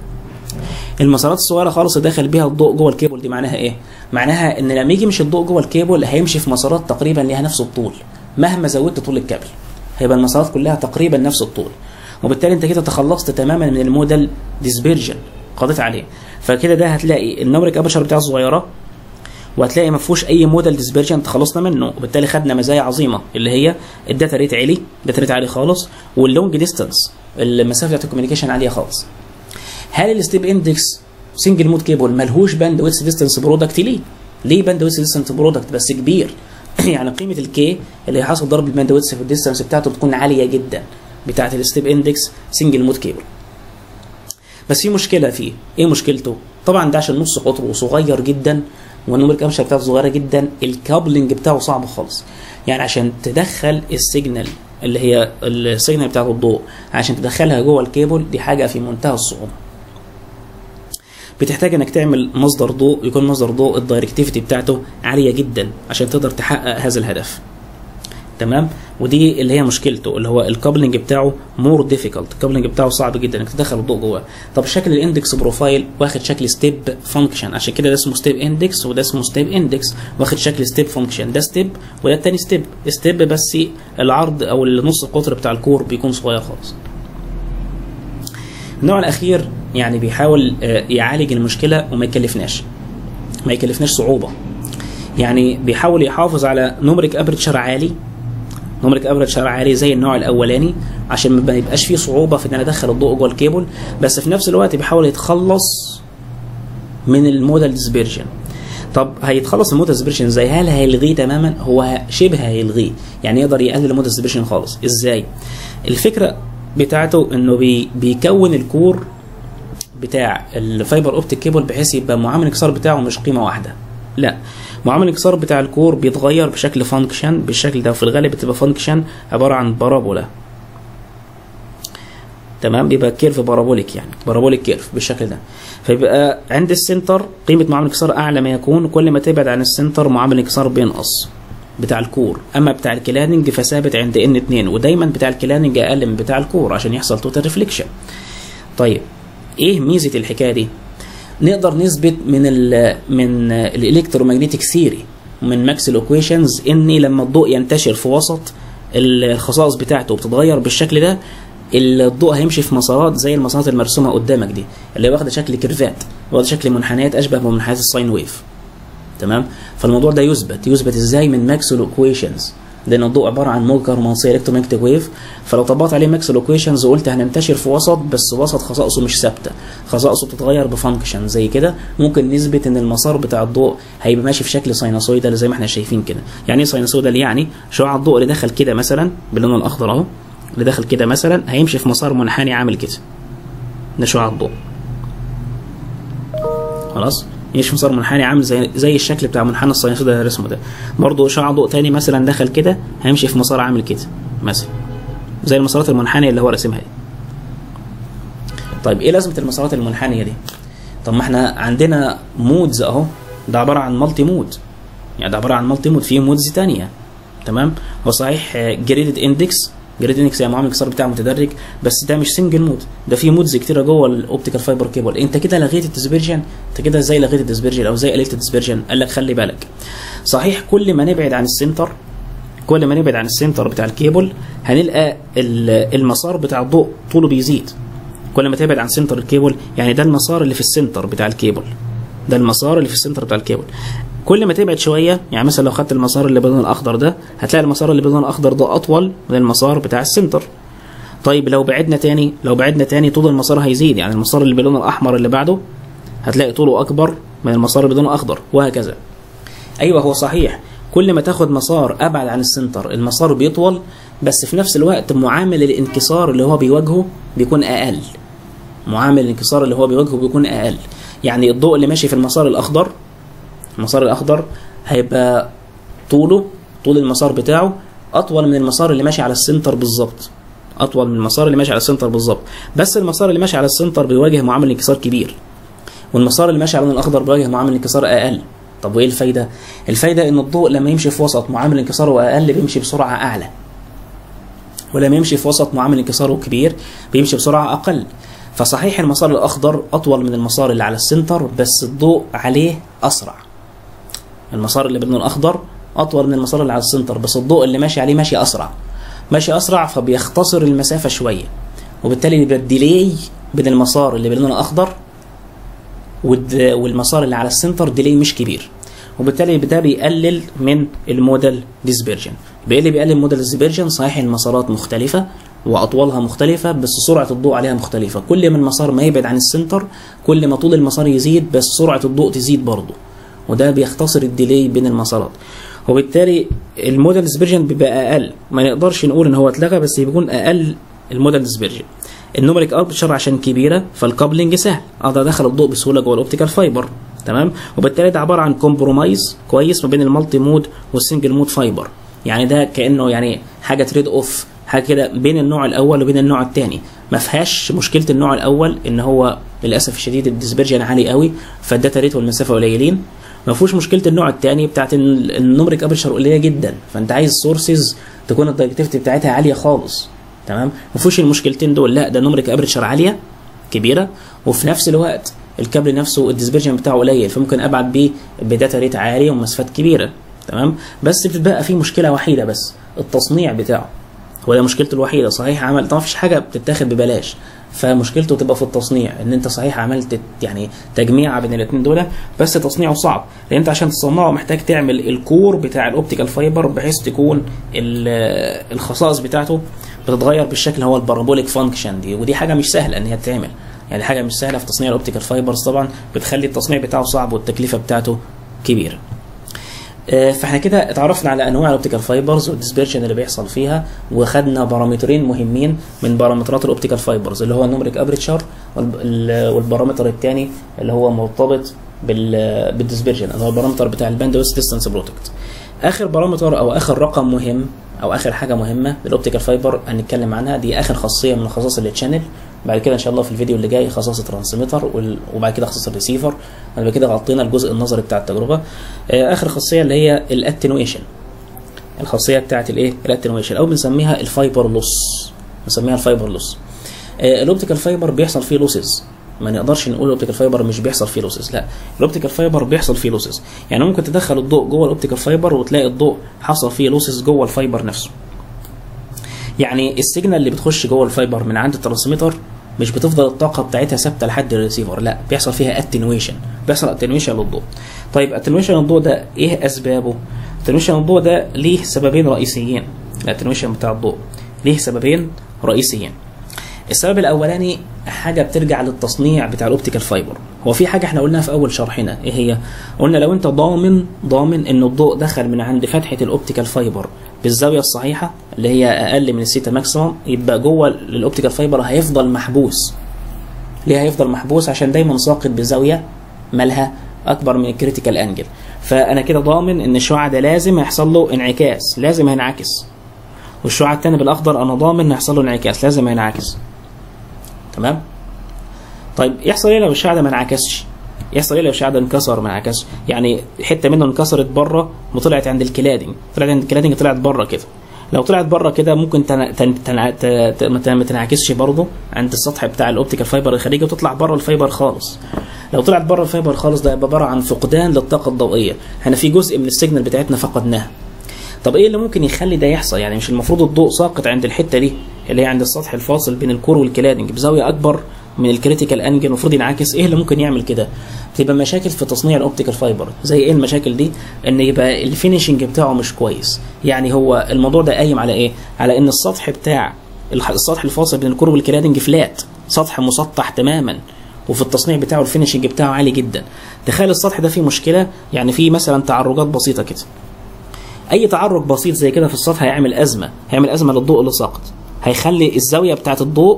المسارات الصغيره خالص اللي داخل بيها الضوء جوه الكيبل دي معناها ايه معناها ان لما يجي يمشي الضوء جوه الكيبل هيمشي في مسارات تقريبا ليها نفس الطول مهما زودت طول الكابل هيبقى المسارات كلها تقريبا نفس الطول وبالتالي انت كده تخلصت تماما من الموديل ديسبيرجن قضيت عليه فكده ده هتلاقي النمرك ابشر بتاعه صغيره وهتلاقي ما فيهوش اي موديل ديسبيرجن تخلصنا منه وبالتالي خدنا مزايا عظيمه اللي هي الداتا ريت عالي الداتا ريت عالي خالص واللونج ديستانس المسافه بتاعت الكوميونيكيشن عاليه خالص هل الستيب اندكس سنجل مود كيبل ملهوش باند ويتس ديستانس برودكت ليه؟ ليه باند ويتس ديستانس برودكت بس كبير يعني قيمه الكي اللي هي حاصل ضرب الباند ويتس في الديستانس بتاعته بتكون عاليه جدا بتاعت الستيب اندكس سنجل مود كيبل بس في مشكله فيه ايه مشكلته طبعا ده عشان نص قطره صغير جدا والنوميريك ابشر بتاعته صغيره جدا الكابلنج بتاعه صعب خالص يعني عشان تدخل السيجنال اللي هي السيجنال بتاعت الضوء عشان تدخلها جوه الكيبل دي حاجه في منتهى الصعوبه بتحتاج انك تعمل مصدر ضوء يكون مصدر ضوء الدايركتيفيتي بتاعته عاليه جدا عشان تقدر تحقق هذا الهدف تمام ودي اللي هي مشكلته اللي هو الكابلنج بتاعه مور ديفيكولت الكابلنج بتاعه صعب جدا انك تدخل الضوء جواه طب شكل الاندكس بروفايل واخد شكل ستيب فانكشن عشان كده ده اسمه ستيب اندكس وده اسمه ستيب اندكس واخد شكل ستيب فانكشن ده ستيب وده التاني ستيب ستيب بس العرض او النص القطر بتاع الكور بيكون صغير خالص النوع الاخير يعني بيحاول يعالج المشكله وما يكلفناش ما يكلفناش صعوبه يعني بيحاول يحافظ على نومريك ابرتشر عالي نومريك ابرتشر عالي زي النوع الاولاني عشان ما يبقاش فيه صعوبه في ان انا ادخل الضوء جوه الكيبل بس في نفس الوقت بيحاول يتخلص من الموديل ديسبيرجن طب هيتخلص من الموديل ديسبيرجن ازاي هل هيلغيه تماما هو شبه هيلغيه يعني يقدر يقلل الموديل ديسبيرجن خالص ازاي الفكره بتاعته انه بي بيكون الكور بتاع الفايبر اوبتيك كيبل بحيث يبقى معامل الانكسار بتاعه مش قيمه واحده لا معامل الانكسار بتاع الكور بيتغير بشكل فانكشن بالشكل ده وفي الغالب بتبقى فانكشن عباره عن بارابولا تمام بيبقى كيرف بارابوليك يعني بارابوليك كيرف بالشكل ده فيبقى عند السنتر قيمه معامل الانكسار اعلى ما يكون كل ما تبعد عن السنتر معامل الانكسار بينقص بتاع الكور اما بتاع الكلاننج فثابت عند ان 2 ودايما بتاع الكلاننج اقل من بتاع الكور عشان يحصل توتال ريفليكشن طيب ايه ميزه الحكايه دي نقدر نثبت من ال من الالكترومagnetic ثيري من ماكسل اوكويشنز ان لما الضوء ينتشر في وسط الخصائص بتاعته بتتغير بالشكل ده الضوء هيمشي في مسارات زي المسارات المرسومه قدامك دي اللي واخده شكل كيرفات واخده شكل منحنيات اشبه بمنحنيات الساين ويف تمام فالموضوع ده يثبت يثبت ازاي من ماكسل اوكويشنز لان الضوء عباره عن موجه كهرومغناطيسيه الكترومagnetic ويف فلو طبقت عليه ماكسويل ايكويشنز وقلت هننتشر في وسط بس وسط خصائصه مش ثابته خصائصه بتتغير بفانكشن زي كده ممكن نثبت ان المسار بتاع الضوء هيبقى ماشي في شكل ساينوسويدال زي ما احنا شايفين كده يعني ايه ساينوسويدال يعني شعاع الضوء اللي دخل كده مثلا باللون الاخضر اهو اللي دخل كده مثلا هيمشي في مسار منحني عامل كده ده شعاع الضوء خلاص يمشي في مسار منحني عامل زي زي الشكل بتاع منحنى الساينوسويدال اللي رسمه ده برضه شعاع ضوء تاني مثلا دخل كده هيمشي في مسار عامل كده مثلا زي المسارات المنحنيه اللي هو راسمها دي طيب ايه لازمه المسارات المنحنيه دي طب ما احنا عندنا مودز اهو ده عباره عن مالتي مود يعني ده عباره عن مالتي مود فيه مودز تانية تمام هو صحيح جريدد اندكس جريد اندكس يعني معامل الانكسار بتاعه متدرج بس ده مش سنجل مود ده في مودز كتيره جوه الاوبتيكال فايبر كيبل انت كده لغيت الديسبرجن انت كده ازاي لغيت الديسبرجن او ازاي قللت الديسبرجن قال لك خلي بالك صحيح كل ما نبعد عن السنتر كل ما نبعد عن السنتر بتاع الكيبل هنلقى المسار بتاع الضوء طوله بيزيد كل ما تبعد عن سنتر الكيبل يعني ده المسار اللي في السنتر بتاع الكيبل ده المسار اللي في السنتر بتاع الكيبل كل ما تبعد شويه يعني مثلا لو خدت المسار اللي باللون الاخضر ده هتلاقي المسار اللي باللون الاخضر ده اطول من المسار بتاع السنتر طيب لو بعدنا تاني لو بعدنا تاني طول المسار هيزيد يعني المسار اللي باللون الاحمر اللي بعده هتلاقي طوله اكبر من المسار اللي باللون الاخضر وهكذا ايوه هو صحيح كل ما تاخد مسار ابعد عن السنتر المسار بيطول بس في نفس الوقت معامل الانكسار اللي هو بيواجهه بيكون اقل معامل الانكسار اللي هو بيواجهه بيكون اقل يعني الضوء اللي ماشي في المسار الاخضر المسار الاخضر هيبقى طوله طول المسار بتاعه اطول من المسار اللي ماشي على السنتر بالظبط اطول من المسار اللي ماشي على السنتر بالظبط بس المسار اللي ماشي على السنتر بيواجه معامل انكسار كبير والمسار اللي ماشي على اللون الاخضر بيواجه معامل انكسار اقل طب وايه الفايده الفايده ان الضوء لما يمشي في وسط معامل انكساره اقل بيمشي بسرعه اعلى ولما يمشي في وسط معامل انكساره كبير بيمشي بسرعه اقل فصحيح المسار الاخضر اطول من المسار اللي على السنتر بس الضوء عليه اسرع المسار اللي باللون الاخضر اطول من المسار اللي على السنتر بس الضوء اللي ماشي عليه ماشي اسرع ماشي اسرع فبيختصر المسافه شويه وبالتالي يبقى الديلي بين المسار اللي باللون الاخضر والمسار اللي على السنتر ديلي مش كبير وبالتالي ده بيقلل من الموديل ديسبرجن بيقل بيقلل الموديل ديسبرجن صحيح المسارات مختلفه واطوالها مختلفه بس سرعه الضوء عليها مختلفه كل ما المسار ما يبعد عن السنتر كل ما طول المسار يزيد بس سرعه الضوء تزيد برضه وده بيختصر الديلي بين المسارات وبالتالي الموديل ديسبرجن بيبقى اقل ما نقدرش نقول ان هو اتلغى بس بيكون اقل الموديل ديسبرجن النوميريك ابشر عشان كبيره فالكابلنج سهل اقدر ادخل الضوء بسهوله جوه الاوبتيكال فايبر تمام وبالتالي ده عباره عن كومبرومايز كويس ما بين المالتي مود والسنجل مود فايبر يعني ده كانه يعني حاجه تريد اوف حاجه كده بين النوع الاول وبين النوع الثاني ما فيهاش مشكله النوع الاول ان هو للاسف الشديد الديسبرجن عالي قوي فالداتا ريت والمسافه قليلين ما فيهوش مشكله النوع الثاني بتاعت النومريك ابرشر قليله جدا فانت عايز سورسز تكون الدايركتيفيتي بتاعتها عاليه خالص تمام ما فيهوش المشكلتين دول لا ده نومريك ابرشر عاليه كبيره وفي نفس الوقت الكابل نفسه الديسبرجن بتاعه قليل فممكن ابعت بيه بداتا ريت عاليه ومسافات كبيره تمام بس بتبقى فيه مشكله وحيده بس التصنيع بتاعه هو ده مشكلته الوحيده صحيح عمل طبعا مفيش حاجه بتتاخد ببلاش فمشكلته تبقى في التصنيع ان انت صحيح عملت يعني تجميع بين الاثنين دول بس تصنيعه صعب لان انت عشان تصنعه محتاج تعمل الكور بتاع الاوبتيكال فايبر بحيث تكون الخصائص بتاعته بتتغير بالشكل اللي هو البارابوليك فانكشن دي ودي حاجه مش سهله ان هي تتعمل يعني حاجه مش سهله في تصنيع الاوبتيكال فايبرز طبعا بتخلي التصنيع بتاعه صعب والتكلفه بتاعته كبيره فاحنا كده اتعرفنا على انواع الاوبتيكال فايبرز والديسبيرشن اللي بيحصل فيها وخدنا بارامترين مهمين من بارامترات الاوبتيكال فايبرز اللي هو النومريك ابريتشر والبارامتر الثاني اللي هو مرتبط بالديسبيرشن اللي هو البارامتر بتاع الباند ويست ديستانس بروتكت اخر بارامتر او اخر رقم مهم او اخر حاجه مهمه للاوبتيكال فايبر هنتكلم عنها دي اخر خاصيه من خصائص التشانل بعد كده ان شاء الله في الفيديو اللي جاي خصائص الترانسميتر وبعد كده خصائص الريسيفر بعد كده غطينا الجزء النظري بتاع التجربه اخر خاصيه اللي هي الاتنويشن الخاصيه بتاعه الايه الاتنويشن او بنسميها الفايبر لوس بنسميها الفايبر لوس الاوبتيكال فايبر بيحصل فيه لوسز ما نقدرش نقول الاوبتيكال فايبر مش بيحصل فيه لوسز لا الاوبتيكال فايبر بيحصل فيه لوسز يعني ممكن تدخل الضوء جوه الاوبتيكال فايبر وتلاقي الضوء حصل فيه لوسز جوه الفايبر نفسه يعني السيجنال اللي بتخش جوه الفايبر من عند الترانسميتر مش بتفضل الطاقه بتاعتها ثابته لحد الريسيفر لا بيحصل فيها اتنويشن بيحصل اتنويشن للضوء طيب اتنويشن للضوء ده ايه اسبابه اتنويشن الضوء ده ليه سببين رئيسيين الاتنويشن بتاع الضوء ليه سببين رئيسيين السبب الاولاني حاجه بترجع للتصنيع بتاع الاوبتيكال فايبر هو في حاجه احنا قلناها في اول شرحنا ايه هي قلنا لو انت ضامن ضامن ان الضوء دخل من عند فتحه الاوبتيكال فايبر بالزاويه الصحيحه اللي هي اقل من السيتا ماكسيموم يبقى جوه الاوبتيكال فايبر هيفضل محبوس ليه هيفضل محبوس عشان دايما ساقط بزاويه مالها اكبر من الكريتيكال انجل فانا كده ضامن ان الشعاع ده لازم يحصل له انعكاس لازم هينعكس والشعاع التاني بالاخضر انا ضامن ان يحصل له انعكاس لازم هينعكس تمام طيب يحصل ايه لو الشعاع ده ما انعكسش يحصل ايه لو الشعاع ده انكسر ما انعكسش يعني حته منه انكسرت بره وطلعت عند الكلادنج طلعت عند الكلادنج طلعت بره كده لو طلعت بره كده ممكن تن... تن... تن... ت... ما تنعكسش برضه عند السطح بتاع الاوبتيكال فايبر الخارجي وتطلع بره الفايبر خالص لو طلعت بره الفايبر خالص ده يبقى عباره عن فقدان للطاقه الضوئيه احنا في جزء من السيجنال بتاعتنا فقدناها طب ايه اللي ممكن يخلي ده يحصل يعني مش المفروض الضوء ساقط عند الحته دي اللي هي عند السطح الفاصل بين الكور والكلادنج بزاويه اكبر من الكريتيكال انجل المفروض ينعكس ايه اللي ممكن يعمل كده بتبقى مشاكل في تصنيع الاوبتيكال فايبر زي ايه المشاكل دي ان يبقى الفينيشنج بتاعه مش كويس يعني هو الموضوع ده قايم على ايه على ان السطح بتاع السطح الفاصل بين الكور والكلادنج فلات سطح مسطح تماما وفي التصنيع بتاعه الفينيشنج بتاعه عالي جدا تخيل السطح ده فيه مشكله يعني فيه مثلا تعرجات بسيطه كده اي تعرج بسيط زي كده في السطح هيعمل ازمه هيعمل ازمه للضوء اللي ساقط هيخلي الزاويه بتاعه الضوء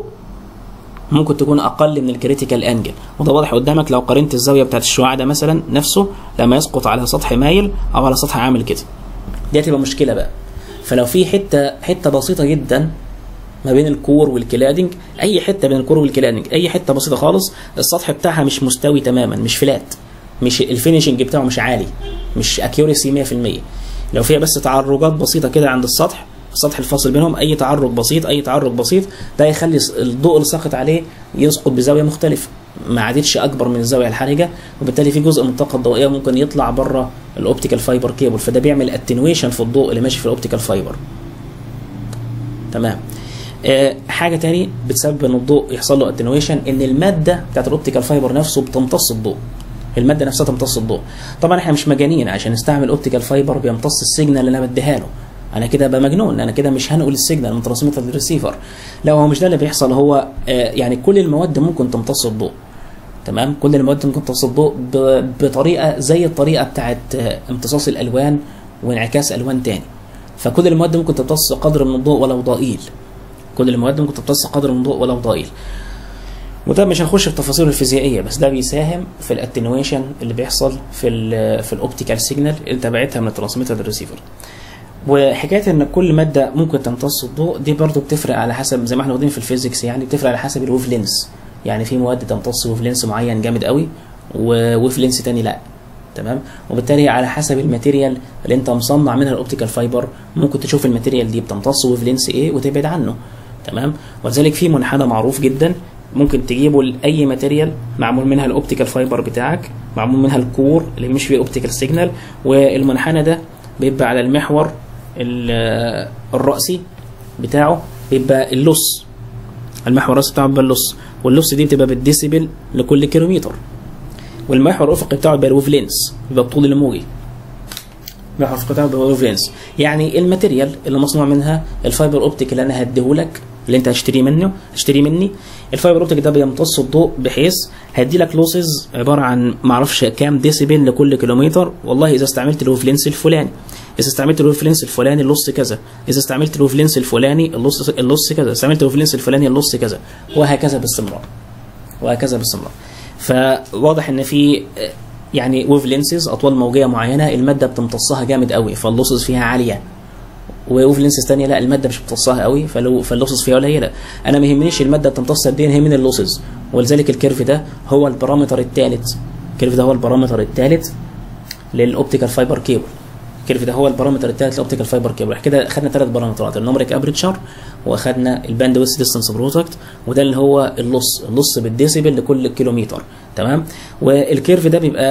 ممكن تكون اقل من الكريتيكال انجل وده واضح قدامك لو قارنت الزاويه بتاعه الشعاع ده مثلا نفسه لما يسقط على سطح مايل او على سطح عامل كده دي هتبقى مشكله بقى فلو في حته حته بسيطه جدا ما بين الكور والكلادنج اي حته بين الكور والكلادنج اي حته بسيطه خالص السطح بتاعها مش مستوي تماما مش فلات مش الفينيشنج بتاعه مش عالي مش اكيوريسي 100% لو فيها بس تعرجات بسيطه كده عند السطح السطح الفاصل بينهم اي تعرج بسيط اي تعرج بسيط ده يخلي الضوء اللي ساقط عليه يسقط بزاويه مختلفه ما عادتش اكبر من الزاويه الحرجه وبالتالي في جزء من الطاقه الضوئيه ممكن يطلع بره الاوبتيكال فايبر كيبل فده بيعمل اتنويشن في الضوء اللي ماشي في الاوبتيكال فايبر تمام أه حاجه تاني بتسبب ان الضوء يحصل له اتنويشن ان الماده بتاعت الاوبتيكال فايبر نفسه بتمتص الضوء الماده نفسها تمتص الضوء طبعا احنا مش مجانين عشان نستعمل اوبتيكال فايبر بيمتص السيجنال اللي انا بديها له انا كده ابقى مجنون انا كده مش هنقل السيجنال من ترانسميتر للريسيفر لا هو مش ده اللي بيحصل هو آه يعني كل المواد ممكن تمتص الضوء تمام كل المواد ممكن تمتص الضوء بطريقه زي الطريقه بتاعت آه امتصاص الالوان وانعكاس الوان تاني فكل المواد ممكن تمتص قدر من الضوء ولو ضئيل كل المواد ممكن تمتص قدر من الضوء ولو ضئيل وده مش هنخش في تفاصيله الفيزيائيه بس ده بيساهم في الاتنويشن اللي بيحصل في ال في الاوبتيكال سيجنال اللي تبعتها من الترانسميتر للريسيفر وحكايه ان كل ماده ممكن تمتص الضوء دي برضو بتفرق على حسب زي ما احنا واخدين في الفيزيكس يعني بتفرق على حسب الويف لينس يعني في مواد تمتص ويف لينس معين جامد قوي وويف لينس تاني لا تمام وبالتالي على حسب الماتيريال اللي انت مصنع منها الاوبتيكال فايبر ممكن تشوف الماتيريال دي بتمتص ويف لينس ايه وتبعد عنه تمام ولذلك في منحنى معروف جدا ممكن تجيبه لاي ماتيريال معمول منها الاوبتيكال فايبر بتاعك معمول منها الكور اللي مش فيه الاوبتيكال سيجنال والمنحنى ده بيبقى على المحور الرأسي بتاعه بيبقى اللص المحور الرأسي بتاعه بيبقى اللص واللص دي بتبقى بالديسيبل لكل كيلومتر والمحور الأفقي بتاعه بيبقى الويف لينس بيبقى بطول الموجي المحور الأفقي بتاعه بيبقى الويف لينس يعني الماتيريال اللي مصنوع منها الفايبر اوبتيك اللي انا هديهولك اللي انت هتشتريه منه هتشتريه مني الفايبر اوبتيك ده بيمتص الضوء بحيث هيدي لك لوسز عباره عن ما اعرفش كام ديسيبل لكل كيلومتر والله اذا استعملت الويف لينس الفلاني اذا استعملت الويف لينس الفلاني اللص كذا اذا استعملت الويف لينس الفلاني اللص اللص كذا استعملت الويف لينس الفلاني اللص كذا وهكذا باستمرار وهكذا باستمرار فواضح ان في يعني ويف لينسز اطوال موجيه معينه الماده بتمتصها جامد قوي فاللوسز فيها عاليه وويف لينسز ثانيه لا الماده مش بتمتصها قوي فلو فاللوسز فيها قليله انا ما يهمنيش الماده بتمتص قد ايه يهمني اللوسز ولذلك الكيرف ده هو البارامتر الثالث الكيرف ده هو البارامتر الثالث للاوبتيكال فايبر كيبل الكيرف ده هو البارامتر الثالث للاوبتيكال فايبر كيبل احنا كده خدنا ثلاث بارامترات النومريك ابريتشر واخدنا الباند ويست ديستانس برودكت وده اللي هو اللص اللص بالديسيبل لكل كيلومتر تمام والكيرف ده بيبقى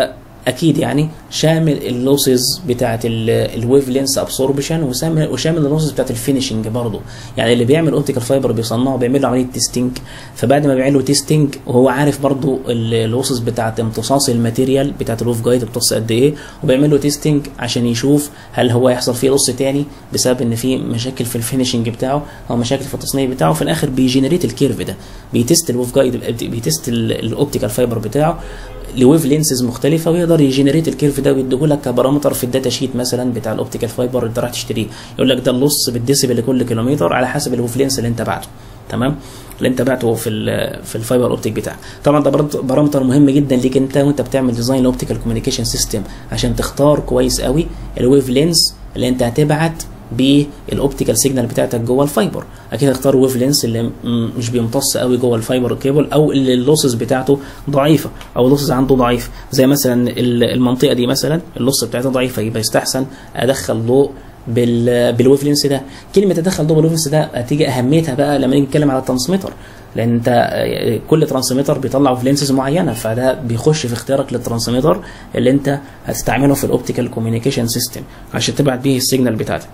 اكيد يعني شامل اللوسز بتاعه الويف لينس ابسوربشن وشامل وشامل اللوسز بتاعه الفينشنج برضه يعني اللي بيعمل اوبتيكال فايبر بيصنعه بيعمل له عمليه تيستنج فبعد ما بيعمل له تيستنج وهو عارف برضه اللوسز بتاعه امتصاص الماتيريال بتاعه الويف جايد بتمتص قد ايه وبيعمل له تيستنج عشان يشوف هل هو هيحصل فيه لص تاني بسبب ان في مشاكل في الفينشنج بتاعه او مشاكل في التصنيع بتاعه في الاخر بيجنريت الكيرف ده بيتست الويف جايد بيتست الاوبتيكال فايبر بتاعه لويف لينسز مختلفه ويقدر يجنريت الكيرف ده ويديه لك كبارامتر في الداتا شيت مثلا بتاع الاوبتيكال فايبر اللي انت رايح تشتريه يقول لك ده اللص بالديسيبل لكل كيلومتر على حسب الويف لينس اللي انت بعته تمام اللي انت بعته في ال في الفايبر اوبتيك بتاعك طبعا ده بارامتر مهم جدا ليك انت وانت بتعمل ديزاين الاوبتيكال كوميونيكيشن سيستم عشان تختار كويس قوي الويف لينس اللي انت هتبعت بالاوبتيكال سيجنال بتاعتك جوه الفايبر اكيد هتختار ويف لينس اللي مش بيمتص قوي جوه الفايبر كيبل او اللي اللوسز بتاعته ضعيفه او اللوسز عنده ضعيف زي مثلا المنطقه دي مثلا اللوس بتاعتها ضعيفه يبقى يستحسن ادخل ضوء بال بالويف لينس ده كلمه ادخل ضوء بالويف لينس ده هتيجي اهميتها بقى لما نيجي نتكلم على الترانسميتر لان انت كل ترانسميتر بيطلع ويف لينسز معينه فده بيخش في اختيارك للترانسميتر اللي انت هتستعمله في الاوبتيكال كوميونيكيشن سيستم عشان تبعت بيه السيجنال بتاعتك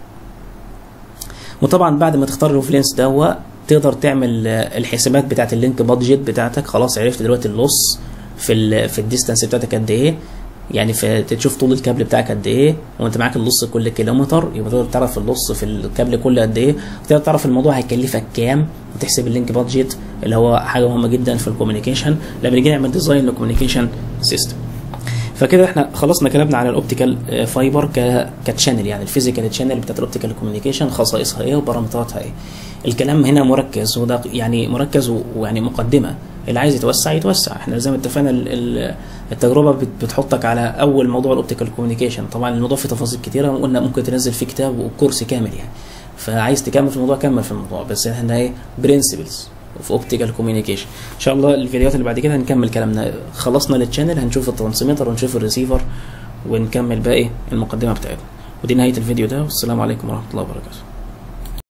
وطبعا بعد ما تختار الويف لينس ده تقدر تعمل الحسابات بتاعت اللينك بادجت بتاعتك خلاص عرفت دلوقتي اللص في ال في الديستانس بتاعتك قد ايه يعني في تشوف طول الكابل بتاعك قد ايه وانت معاك اللص كل كيلومتر يبقى تقدر تعرف اللص في الكابل كله قد ايه وتقدر تعرف الموضوع هيكلفك كام وتحسب اللينك بادجت اللي هو حاجه مهمه جدا في الكوميونيكيشن لما نيجي نعمل ديزاين للكوميونيكيشن سيستم فكده احنا خلصنا كلامنا على الاوبتيكال فايبر كتشانل يعني الفيزيكال تشانل بتاعت الاوبتيكال كوميونيكيشن خصائصها ايه وبارامتراتها ايه الكلام هنا مركز وده يعني مركز ويعني مقدمه اللي عايز يتوسع يتوسع احنا زي ما اتفقنا التجربه بتحطك على اول موضوع الاوبتيكال كوميونيكيشن طبعا الموضوع فيه تفاصيل كتيره وقلنا ممكن تنزل فيه كتاب وكورس كامل يعني فعايز تكمل في الموضوع كمل في الموضوع بس احنا ايه برنسبلز في اوبتيكال كوميونيكيشن ان شاء الله الفيديوهات اللي بعد كده هنكمل كلامنا خلصنا التشانل هنشوف الترانسميتر ونشوف الريسيفر ونكمل باقي المقدمه بتاعتنا ودي نهايه الفيديو ده والسلام عليكم ورحمه الله وبركاته